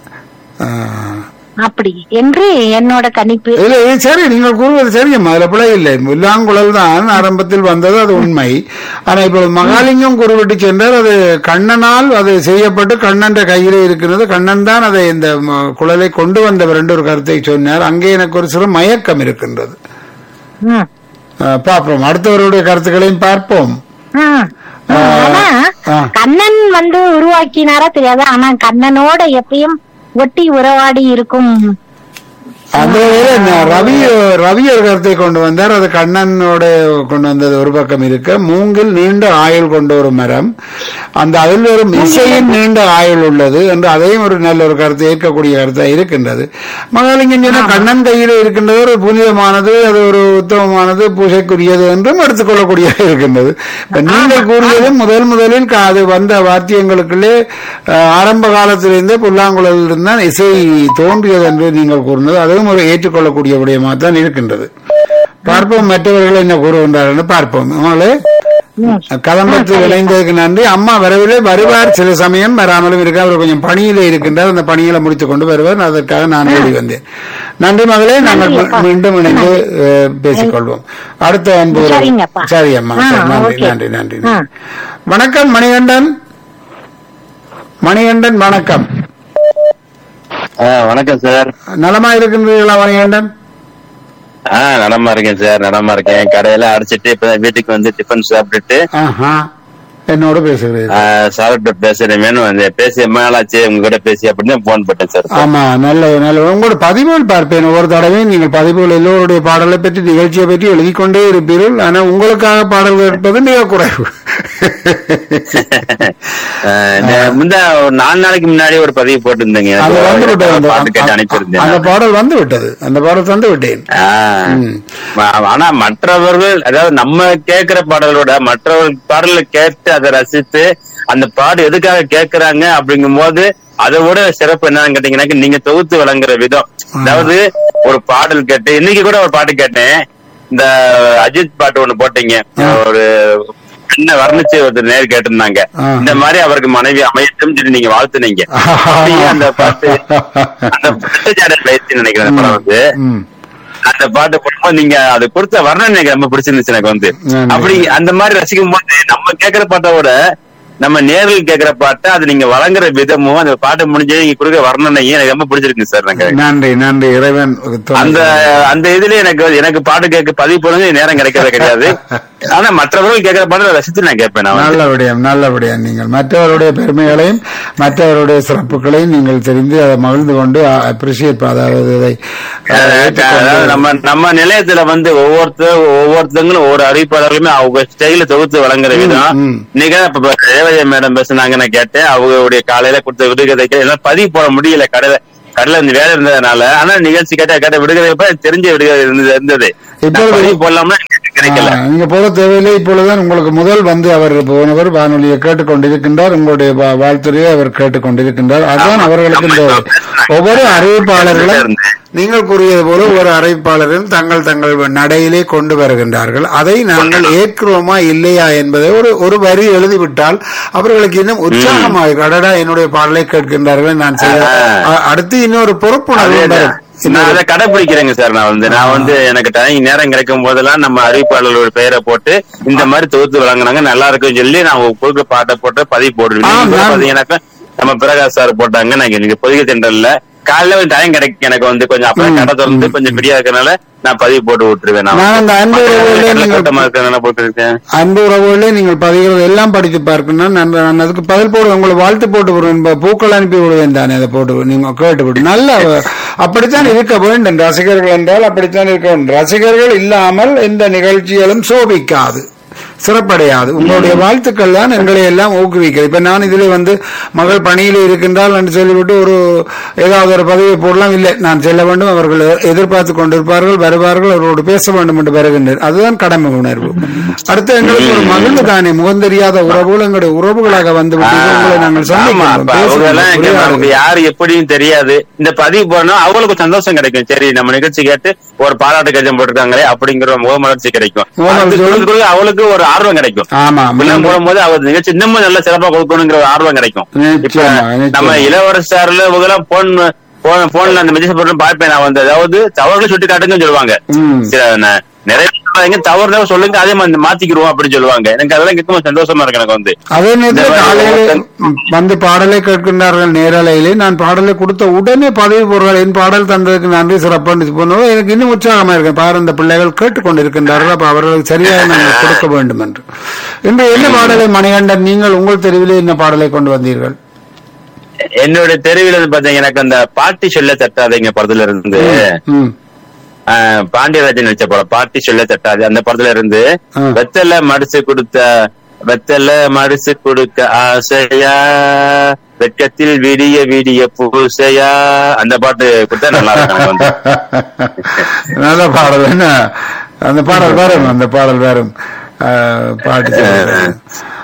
Speaker 6: அப்படி என்று என்னோட கணிப்பு
Speaker 1: இல்ல இது சரி நீங்கள் கூறுவது சரியம்மா அதுல பிழை இல்லை புல்லாங்குழல் தான் ஆரம்பத்தில் வந்தது அது உண்மை ஆனா இப்ப மகாலிங்கம் குறிப்பிட்டு சென்றால் அது கண்ணனால் அது செய்யப்பட்டு கண்ணன் கையிலே இருக்கிறது கண்ணன் தான் அதை இந்த ம- குழலை கொண்டு வந்தவர் என்று ஒரு கருத்தை சொன்னார் அங்கே எனக்கு ஒரு சிறு மயக்கம் இருக்கின்றது
Speaker 6: ம்.
Speaker 1: அஹ், பார்ப்போம் அடுத்தவருடைய கருத்துக்களையும் பார்ப்போம்
Speaker 6: ஆ. ஆனா
Speaker 1: ஆ.
Speaker 6: கண்ணன் வந்து உருவாக்கினாரா தெரியாது ஆனா கண்ணனோட எப்பயும் ஒட்டி உறவாடி இருக்கும்
Speaker 1: அந்த வேளை நான் ரவி ரவி ஒரு கருத்தை கொண்டு வந்தார் அது கண்ணனோட கொண்டு வந்தது ஒரு பக்கம் இருக்க மூங்கில் நீண்ட ஆயுள் கொண்ட ஒரு மரம் அந்த அதில் ஒரு இசையின் நீண்ட ஆயுள் உள்ளது என்று அதையும் ஒரு நல்ல ஒரு கருத்தை ஏற்கக்கூடிய கருத்தை இருக்கின்றது மகாலிங்கம் சொன்ன கண்ணன் கையில் இருக்கின்றது ஒரு புனிதமானது அது ஒரு உத்தமமானது பூஜைக்குரியது என்றும் எடுத்துக்கொள்ளக்கூடிய இருக்கின்றது இப்ப நீங்கள் கூறியது முதல் முதலில் கா- அது வந்த வாத்தியங்களுக்குள்ளே அஹ், ஆரம்ப காலத்திலிருந்தே புல்லாங்குழலில் இருந்தால் இசை தோன்றியது என்று நீங்கள் கூறினது அதுவும் ஒரு ஏற்றுக்கொள்ளக்கூடிய விடயமாக தான் இருக்கின்றது பார்ப்போம் மற்றவர்கள் என்ன கூறுகின்றார்கள் என்று பார்ப்போம் அவங்களே கதம்பத்தில் இணைந்ததுக்கு நன்றி அம்மா வரவில்லை வருவார் சில சமயம் வராமலும் இருக்க அவர் கொஞ்சம் பணியிலே இருக்கின்றார் அந்த பணியில முடித்துக் கொண்டு வருவார் அதற்காக நான் ஓடி வந்தேன் நன்றி மகளே நாங்கள் மீ- மீண்டும் இணைந்து அஹ், பேசிக்கொள்வோம் அடுத்த அன்பு உறவு.
Speaker 6: சரிங்கப்பா.
Speaker 1: சரி அம்மா
Speaker 6: ஆ,
Speaker 1: சரி, நன்றி
Speaker 6: ஓகே.
Speaker 1: நன்றி நன்றி
Speaker 6: ஆ.
Speaker 1: வணக்கம் மணிகண்டன் மணிகண்டன் வணக்கம்
Speaker 7: வணக்கம் சார்
Speaker 1: நலமா இருக்கின்றீர்களா மணிகண்டன்
Speaker 7: ஆ நலமா இருக்கேன் சார் நலமா இருக்கேன் கடையில அடைச்சிட்டு இப்ப வீட்டுக்கு வந்து டிஃபன் சாப்பிட்டுட்டு
Speaker 1: ஆஹா என்னோட பேசுகிறீர்கள்
Speaker 7: ஆ, சார்கிட்ட பேசுறேன் வந்து பேசி ரொம்ப நாளாச்சு உங்க கூட பேசி அப்படின்னு போன் பண்ணேன் சார்
Speaker 1: ஆமா நல்ல நல்ல உங்களோட பதிவுகள் பார்ப்பேன் ஒவ்வொரு தடவையும் நீங்கள் பதிவுகள் எல்லோருடைய பாடலை பற்றி நிகழ்ச்சியை பற்றி எழுதிக் கொண்டே இருப்பீர்கள் ஆனா உங்களுக்காக பாடல்கள் இருப்பது மிக குறைவு
Speaker 7: ஆ, இந்த முந்தா ஒரு நாலு நாளைக்கு முன்னாடி ஒரு பதிவு போட்டிருந்தீங்க
Speaker 1: அது வந்து விட்டது அந்த-
Speaker 7: பாட்டு கேட்டு
Speaker 1: அந்த
Speaker 7: அனுப்பியிருந்தேன்
Speaker 1: பாடல் வந்து விட்டது அந்த பாடல் தந்து விட்டேன்
Speaker 7: ஆ.
Speaker 1: ம்.
Speaker 7: ஆ- ஆனா மற்றவர்கள் அதாவது நம்ம கேட்கிற பாடலோட மற்றவர்கள் பாடலை கேட்டு அதை ரசித்து அந்த பாடு எதுக்காக கேட்கறாங்க அப்படிங்கும் போது அதை விட சிறப்பு என்னன்னு கேட்டீங்கன்னா நீங்க தொகுத்து வழங்குற விதம் அதாவது ஒரு பாடல் கேட்டு இன்னைக்கு கூட ஒரு பாட்டு கேட்டேன் இந்த அஜித் பாட்டு ஒண்ணு போட்டீங்க ஒரு என்ன வர்ணிச்சு ஒரு நேர் கேட்டிருந்தாங்க
Speaker 1: ஆ.
Speaker 7: இந்த மாதிரி அவருக்கு மனைவி அமையட்டும் சொல்லி நீங்க வாழ்த்துனீங்க அப்படியே அந்த பாட்டு அந்த பட்டுச்சாடை பயிற்சி நினைக்கிறேன் அந்த படம் வந்து
Speaker 1: ம்.
Speaker 7: அந்த பாட்டு போடும்போது நீங்க அது கொடுத்த வர்ணனை எனக்கு ரொம்ப பிடிச்சிருந்துச்சு எனக்கு வந்து
Speaker 1: நன்றி.
Speaker 7: அப்படி அந்த மாதிரி ரசிக்கும் போது நம்ம கேக்குற பாட்டோட நம்ம நேரில் கேக்குற பாட்டை அது நீங்க வழங்குற விதமும் அந்த பாட்டு முடிஞ்சு நீங்க கொடுக்குற வர்ணனையும் எனக்கு ரொம்ப பிடிச்சிருக்கு சார் எனக்கு
Speaker 1: நன்றி நன்றி இறைவன் துணை.
Speaker 7: அந்த அந்த இதுல எனக்கு எனக்கு பாட்டு கேட்க பதிவு பண்ணுங்க நேரம் கிடைக்கிறதே கிடையாது ஆனா மற்றவர்கள் கேட்கிற பாட்டு ரசித்து நான் கேட்பேன் நான் வந்து.
Speaker 1: நல்ல விடயம் நல்ல விடயம் நீங்கள் மற்றவருடைய பெருமைகளையும் மற்றவருடைய சிறப்புகளையும் நீங்கள் தெரிந்து அதை மகிழ்ந்து கொண்டு அப்ரிசியேட் அதாவது இதை அஹ்,
Speaker 7: அதாவது
Speaker 1: ஏற்றுக்கொண்டு-
Speaker 7: நம்ம நம்ம நிலையத்துல வந்து ஒவ்வொருத்தர் ஒவ்வொருத்தங்களும் ஒவ்வொரு அறிவிப்பாளர்களுமே அவங்க ஸ்டைல தொகுத்து வழங்குற விதம்
Speaker 1: ம்.
Speaker 7: இன்னைக்கு தான் இப்ப ரேவதியா மேடம் பேசுனாங்க நான் கேட்டேன் அவங்களுடைய காலையில கொடுத்த விடுகதைக்கு எல்லாம் பதிவு போட முடியல கடையில கடையில இந்த வேலை இருந்ததுனால ஆனா நிகழ்ச்சி கேட்ட கேட்ட விடுகதை இப்ப தெரிஞ்ச விடுகதை இருந்தது இருந்தது
Speaker 1: இப்பொழுது-
Speaker 7: நான் பதிவு போடலாம்னா எனக்கு கிடைக்கல
Speaker 1: ஆ, நீங்க போக தேவையில்லை இப்பொழுதுதான் உங்களுக்கு முதல் வந்து அவர் போனவர் வானொலியை கேட்டுக்கொண்டிருக்கின்றார் உங்களுடைய வா- வாழ்த்துறையை அவர் கேட்டுக்கொண்டிருக்கின்றார் அதுதான்
Speaker 7: ஆமா,
Speaker 1: அவர்களுக்கு
Speaker 7: ஆமா,
Speaker 1: இந்த
Speaker 7: இப்ப பேசுனாங்க.
Speaker 1: ஒவ்வொரு அறிவிப்பாளர்களும்
Speaker 7: இருந்தேன்.
Speaker 1: நீங்கள் கூறியது போல ஒரு அறிவிப்பாளரும் தங்கள் தங்கள் நடையிலே கொண்டு வருகின்றார்கள் அதை நாங்கள் ஏற்கிறோமா இல்லையா என்பதை ஒரு ஒரு வரி எழுதிவிட்டால் அவர்களுக்கு இன்னும் உற்சாகமாக அடடா என்னுடைய பாடலை கேட்கின்றார்கள் நான் செய்ய அ- அடுத்து இன்னொரு பொறுப்புணர்வு
Speaker 7: அதேதான்.
Speaker 1: வரும்.
Speaker 7: நான் அதை கடைபிடிக்கிறேங்க சார் நான் வந்து நான் வந்து எனக்கு டைம் நேரம் கிடைக்கும் போதெல்லாம் நம்ம அறிவிப்பாளர்களோட பெயரை போட்டு இந்த மாதிரி தொகுத்து வழங்குனாங்க நல்லா இருக்குன்னு சொல்லி நான் கொடுக்குற பாட்டை போட்டு பதிவு போடுவேன்
Speaker 1: ஆ,
Speaker 7: நீங்க
Speaker 1: நான்-
Speaker 7: பாத்தீங்கன்னாக்கா நம்ம பிரகாஷ் சார் போட்டாங்க நான் எனக்கு பொதிகை திண்டல்ல காலையில டைம் கிடைக்கும் எனக்கு வந்து கொஞ்சம் அப்பதான் கடை திறந்து கொஞ்சம் ஃப்ரீயா இருக்கனால நான் பதிவு போட்டு விட்டுருவேன் நான்
Speaker 1: நான் அந்த அன்பு உறவுகளே
Speaker 7: கடை
Speaker 1: நீங்கள்
Speaker 7: கூட்டமா இருக்கிறதுனால போட்டுருக்கேன்
Speaker 1: அன்பு உறவுகளே நீங்கள் பதிகிறது எல்லாம் படித்து பார்க்கணும் நான் நான் அதுக்கு பதில் போடுவேன் உங்களை வாழ்த்து போட்டு விடுவேன் இப்ப பூக்கள் அனுப்பி விடுவேன் தானே அதை போட்டு நீங்க கேட்டு விடு நல்ல அப்படித்தான் இருக்க வேண்டும் ரசிகர்கள் என்றால் அப்படித்தான் இருக்க வேண்டும் ரசிகர்கள் இல்லாமல் எந்த நிகழ்ச்சிகளும் சோபிக்காது சிறப்படையாது உங்களுடைய வாழ்த்துக்கள் தான் எங்களை எல்லாம் ஊக்குவிக்கிறது இப்ப நான் இதுல வந்து மகள் பணியில் இருக்கின்றால் என்று சொல்லிவிட்டு ஒரு ஏதாவது ஒரு பதவியை போடலாம் இல்லை நான் செல்ல வேண்டும் அவர்கள் எதிர்பார்த்து கொண்டிருப்பார்கள் வருவார்கள் அவர்களோடு பேச வேண்டும் என்று வருகின்றனர் அதுதான் கடமை உணர்வு அடுத்து எங்களுக்கு ஒரு மகிழ்வு தானே முகந்தெரியாத உறவுகள் எங்களுடைய உறவுகளாக வந்து விட்டீர்கள். உங்களை நாங்கள்
Speaker 7: ஆமா
Speaker 1: சந்திக்கிறோம்
Speaker 7: அப்ப அவங்க எல்லாம் எங்க நமக்கு
Speaker 1: பேசுகிறோம்
Speaker 7: யாரு எப்படின்னு தெரியாது இந்த பதிவு போனா அவங்களுக்கு சந்தோஷம் கிடைக்கும் சரி நம்ம நிகழ்ச்சி கேட்டு ஒரு பாராட்டு கஜம் போட்டிருக்காங்களே அப்படிங்கிற முகமலர்ச்சி கிடைக்கும்
Speaker 1: முகமலர்ச்சி.
Speaker 7: அடுத்து சொல்றது சொல்றது அவளுக்கு ஒரு ஆர்வம் கிடைக்கும்
Speaker 1: ஆமா
Speaker 7: இப்பெல்லாம் போடும்போது அவர் நிகழ்ச்சி இன்னமும் நல்ல சிறப்பா கொடுக்கணுங்கிற ஒரு ஆர்வம் கிடைக்கும் இப்ப
Speaker 1: நிச்சயமா, நிச்சயமா.
Speaker 7: நம்ம இளவரசர்ல இவங்கெல்லாம் போன் போன் போன்ல அந்த மெசேஜ் போட்டு பார்ப்பேன் நான் வந்து அதாவது தவறுகளை சுட்டி காட்டுங்கன்னு சொல்லுவாங்க
Speaker 1: ம்.
Speaker 7: சில ந- நிறைய பேர் எங்க தவறு சொல்லுங்க அதே மாதிரி மாத்திக்கிருவோம் அப்படின்னு சொல்லுவாங்க எனக்கு அதெல்லாம் கேட்கும் சந்தோஷமா இருக்கு எனக்கு வந்து
Speaker 1: அதே நேரத்தில்
Speaker 7: இந்த மாதிரி
Speaker 1: காலையில
Speaker 7: ஒருத்தன்
Speaker 1: வந்து பாடலை கேட்கின்றார்கள் நேரலையிலே நான் பாடலை கொடுத்த உடனே பதவி போடுறாள் என் பாடல் தந்ததுக்கு நன்றி சிறப்பான இது பண்ணுவோம் எனக்கு இன்னும் உற்சாகமா இருக்கு பாரு இந்த பிள்ளைகள் கேட்டுக்கொண்டிருக்கின்றார்கள் அப்ப அவர்களுக்கு சரியாக நாங்கள் கொடுக்க வேண்டும் என்று இன்று என்ன பாடலை மணிகண்டன் நீங்கள் உங்கள் தெருவிலே என்ன பாடலை கொண்டு வந்தீர்கள்
Speaker 7: என்னுடைய தெருவில் வந்து பாத்தீங்க எனக்கு அந்த பாட்டி சொல்ல தட்டாதீங்க படத்துல இருந்து
Speaker 1: ம்
Speaker 7: ஆஹ், பாண்டியராஜன் நடிச்ச படம் பாட்டி சொல்ல தட்டாது அந்த படத்துல இருந்து
Speaker 1: ஆ.
Speaker 7: வெத்தலை மடிச்சு கொடுத்த வெத்தலை மடிச்சு கொடுக்க ஆசையா வெட்கத்தில் விடிய விடிய பூசையா அந்த பாட்டு கொடுத்தா நல்லா இருக்கும் எனக்கு வந்து
Speaker 1: நல்ல பாடல் என்ன அந்த பாடல் வரும் அந்த பாடல் வரும் அஹ், பாட்டு சொல்லுங்க.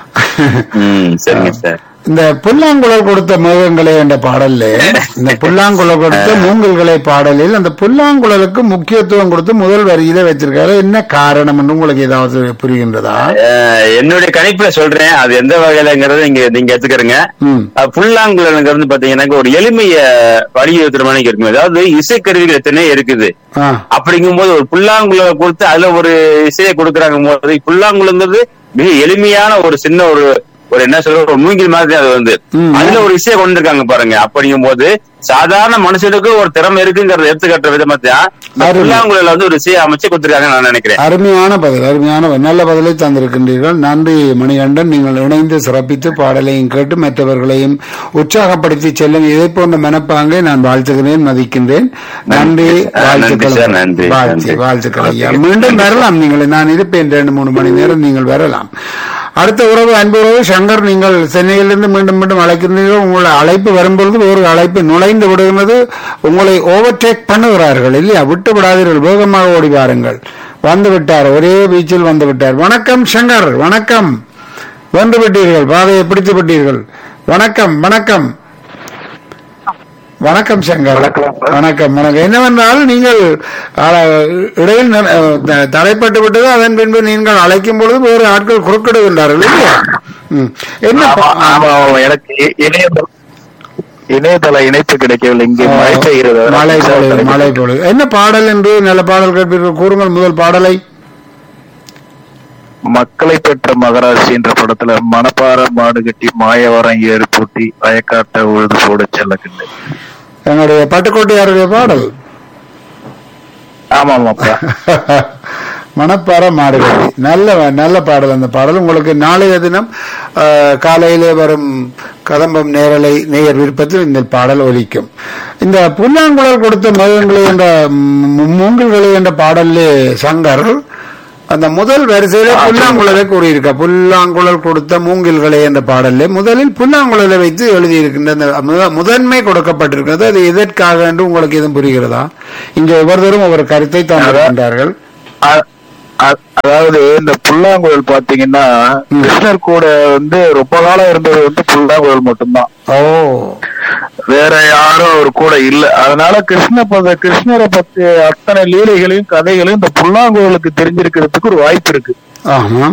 Speaker 7: ம் சரிங்க சார்
Speaker 1: இந்த புல்லாங்குழல் கொடுத்த மேகங்களே என்ற பாடல்ல இந்த புல்லாங்குழல் கொடுத்த மூங்கல்களை பாடலில் அந்த புல்லாங்குழலுக்கு முக்கியத்துவம் கொடுத்து முதல் வரியில வச்சிருக்காரு என்ன காரணம் என்று உங்களுக்கு ஏதாவது புரிகின்றதா
Speaker 7: ஆஹ், என்னுடைய கணிப்புல சொல்றேன் அது எந்த வகையிலங்கிறத நீங்க நீங்க எடுத்துக்கிறீங்க
Speaker 1: ம்
Speaker 7: அஹ் புல்லாங்குழலுங்கிறது பாத்தீங்கன்னா ஒரு எளிமைய வலியுறுத்துற மாதிரி இருக்கும் அதாவது இசைக்கருவிகள் எத்தனை இருக்குது
Speaker 1: ஆ
Speaker 7: அப்படிங்கும்போது ஒரு புல்லாங்குழலை கொடுத்து அதுல ஒரு இசையை கொடுக்குறாங்க போது புல்லாங்குழங்கிறது மிக எளிமையான ஒரு சின்ன ஒரு ஒரு என்ன சொல்ற ஒரு மூங்கில் மாதிரி அது வந்து
Speaker 1: ம்.
Speaker 7: அதுல ஒரு இசையை கொண்டு இருக்காங்க பாருங்க அப்படிங்கும் போது சாதாரண மனுஷனுக்கு ஒரு திறமை இருக்குங்கிறத எடுத்துக்காட்டுற விதமா தான் இந்த
Speaker 1: அருமை.
Speaker 7: புல்லாங்குழல வந்து ஒரு இசையை அமைச்சு கொடுத்துருக்காங்க நான் நினைக்கிறேன்
Speaker 1: அருமையான பதில் அருமையான பதில். நல்ல பதிலை தந்திருக்கின்றீர்கள் நன்றி மணிகண்டன் நீங்கள் இணைந்து சிறப்பித்து பாடலையும் கேட்டு மற்றவர்களையும் உற்சாகப்படுத்தி செல்லும் இதை போன்ற மனப்பாங்கை நான் வாழ்த்துகிறேன் மதிக்கின்றேன் நன்றி
Speaker 7: ஆ, நன்றி சார்,
Speaker 1: வாழ்த்துக்கள்
Speaker 7: நன்றி,
Speaker 1: வாழ்த்து
Speaker 7: நன்றி.
Speaker 1: வாழ்த்துக்கள் ஐயா மீண்டும் வரலாம் நீங்கள் நான் இருப்பேன் ரெண்டு மூணு மணி நேரம் நீங்கள் வரலாம் அடுத்த உறவு அன்பு உறவு சங்கர் நீங்கள் சென்னையிலிருந்து மீண்டும் மீண்டும் அழைக்கின்றீர்கள் உங்களை அழைப்பு வரும்பொழுது ஒரு அழைப்பு நுழைந்து விடுகிறது உங்களை ஓவர்டேக் பண்ணுகிறார்கள் இல்லையா விட்டு விடாதீர்கள் வேகமாக ஓடி வாருங்கள் வந்து விட்டார் ஒரே பீச்சில் வந்து விட்டார் வணக்கம் சங்கர் வணக்கம் வந்து விட்டீர்கள் பாதையை பிடித்து விட்டீர்கள் வணக்கம் வணக்கம் வணக்கம் சங்கர் வணக்கம் வணக்கம் என்னவென்றால் நீங்கள் அஹ், இடையில் ந- அஹ், த- தடைப்பட்டு விட்டது அதன் பின்பு நீங்கள் அழைக்கும் பொழுது வேறு ஆட்கள் குறுக்கிடுகின்றார்கள் இல்லையா ம். என்ன பா-
Speaker 8: ஆமா ஆமா எனக்கு இ- இணையதள இணையதள இணைப்பு கிடைக்கவில்லை இங்கே மழை பெய்கிறது
Speaker 1: மழை பொழுது மழை பொழுது என்ன பாடல் என்று நல்ல பாடல் கேட்பீர்கள் கூறுங்கள் முதல் பாடலை
Speaker 8: மக்களை பெற்ற மகராசி என்ற படத்துல மணப்பாற மாடு கட்டி மாயவரம் ஏறு பூட்டி வயக்காட்ட உழுது போட செல்லக்கில்லை
Speaker 1: எங்களுடைய பட்டுக்கோட்டையாருடைய பாடல்
Speaker 8: ஆமா ஆமாப்பா
Speaker 1: மணப்பாறை மாடுகட்டி நல்ல நல்ல பாடல் அந்த பாடல் உங்களுக்கு நாளைய தினம் அஹ், காலையிலே வரும் கதம்பம் நேரலை நேயர் விருப்பத்தில் இந்த பாடல் ஒலிக்கும் இந்த புல்லாங்குழல் கொடுத்த மதங்களே என்ற ம், மூங்கில்களே என்ற பாடல்லே சங்கர் அந்த முதல் வரிசையில புல்லாங்குழலை கூறியிருக்க புல்லாங்குழல் கொடுத்த மூங்கில்களே என்ற பாடல்ல முதலில் புல்லாங்குழலை வைத்து எழுதியிருக்கின்ற அந்த முத- முதன்மை கொடுக்கப்பட்டிருக்கிறது அது எதற்காக என்று உங்களுக்கு எதுவும் புரிகிறதா இங்க ஒவ்வொருத்தரும் ஒவ்வொரு கருத்தை தந்திருக்கின்றார்கள்
Speaker 8: அ- அ- அதாவது இந்த புல்லாங்குழல் பாத்தீங்கன்னா கிருஷ்ணர் கூட வந்து ரொம்ப காலம் இருந்தது வந்து புல்லாங்குழல் மட்டும்தான்
Speaker 1: ஓ
Speaker 8: வேற யாரும் அவர் கூட இல்ல அதனால கிருஷ்ண பத கிருஷ்ணரை பத்தி அத்தனை லீலைகளையும் கதைகளையும் இந்த புல்லாங்குழலுக்கு தெரிஞ்சிருக்கிறதுக்கு ஒரு வாய்ப்பு இருக்கு
Speaker 1: ஆமா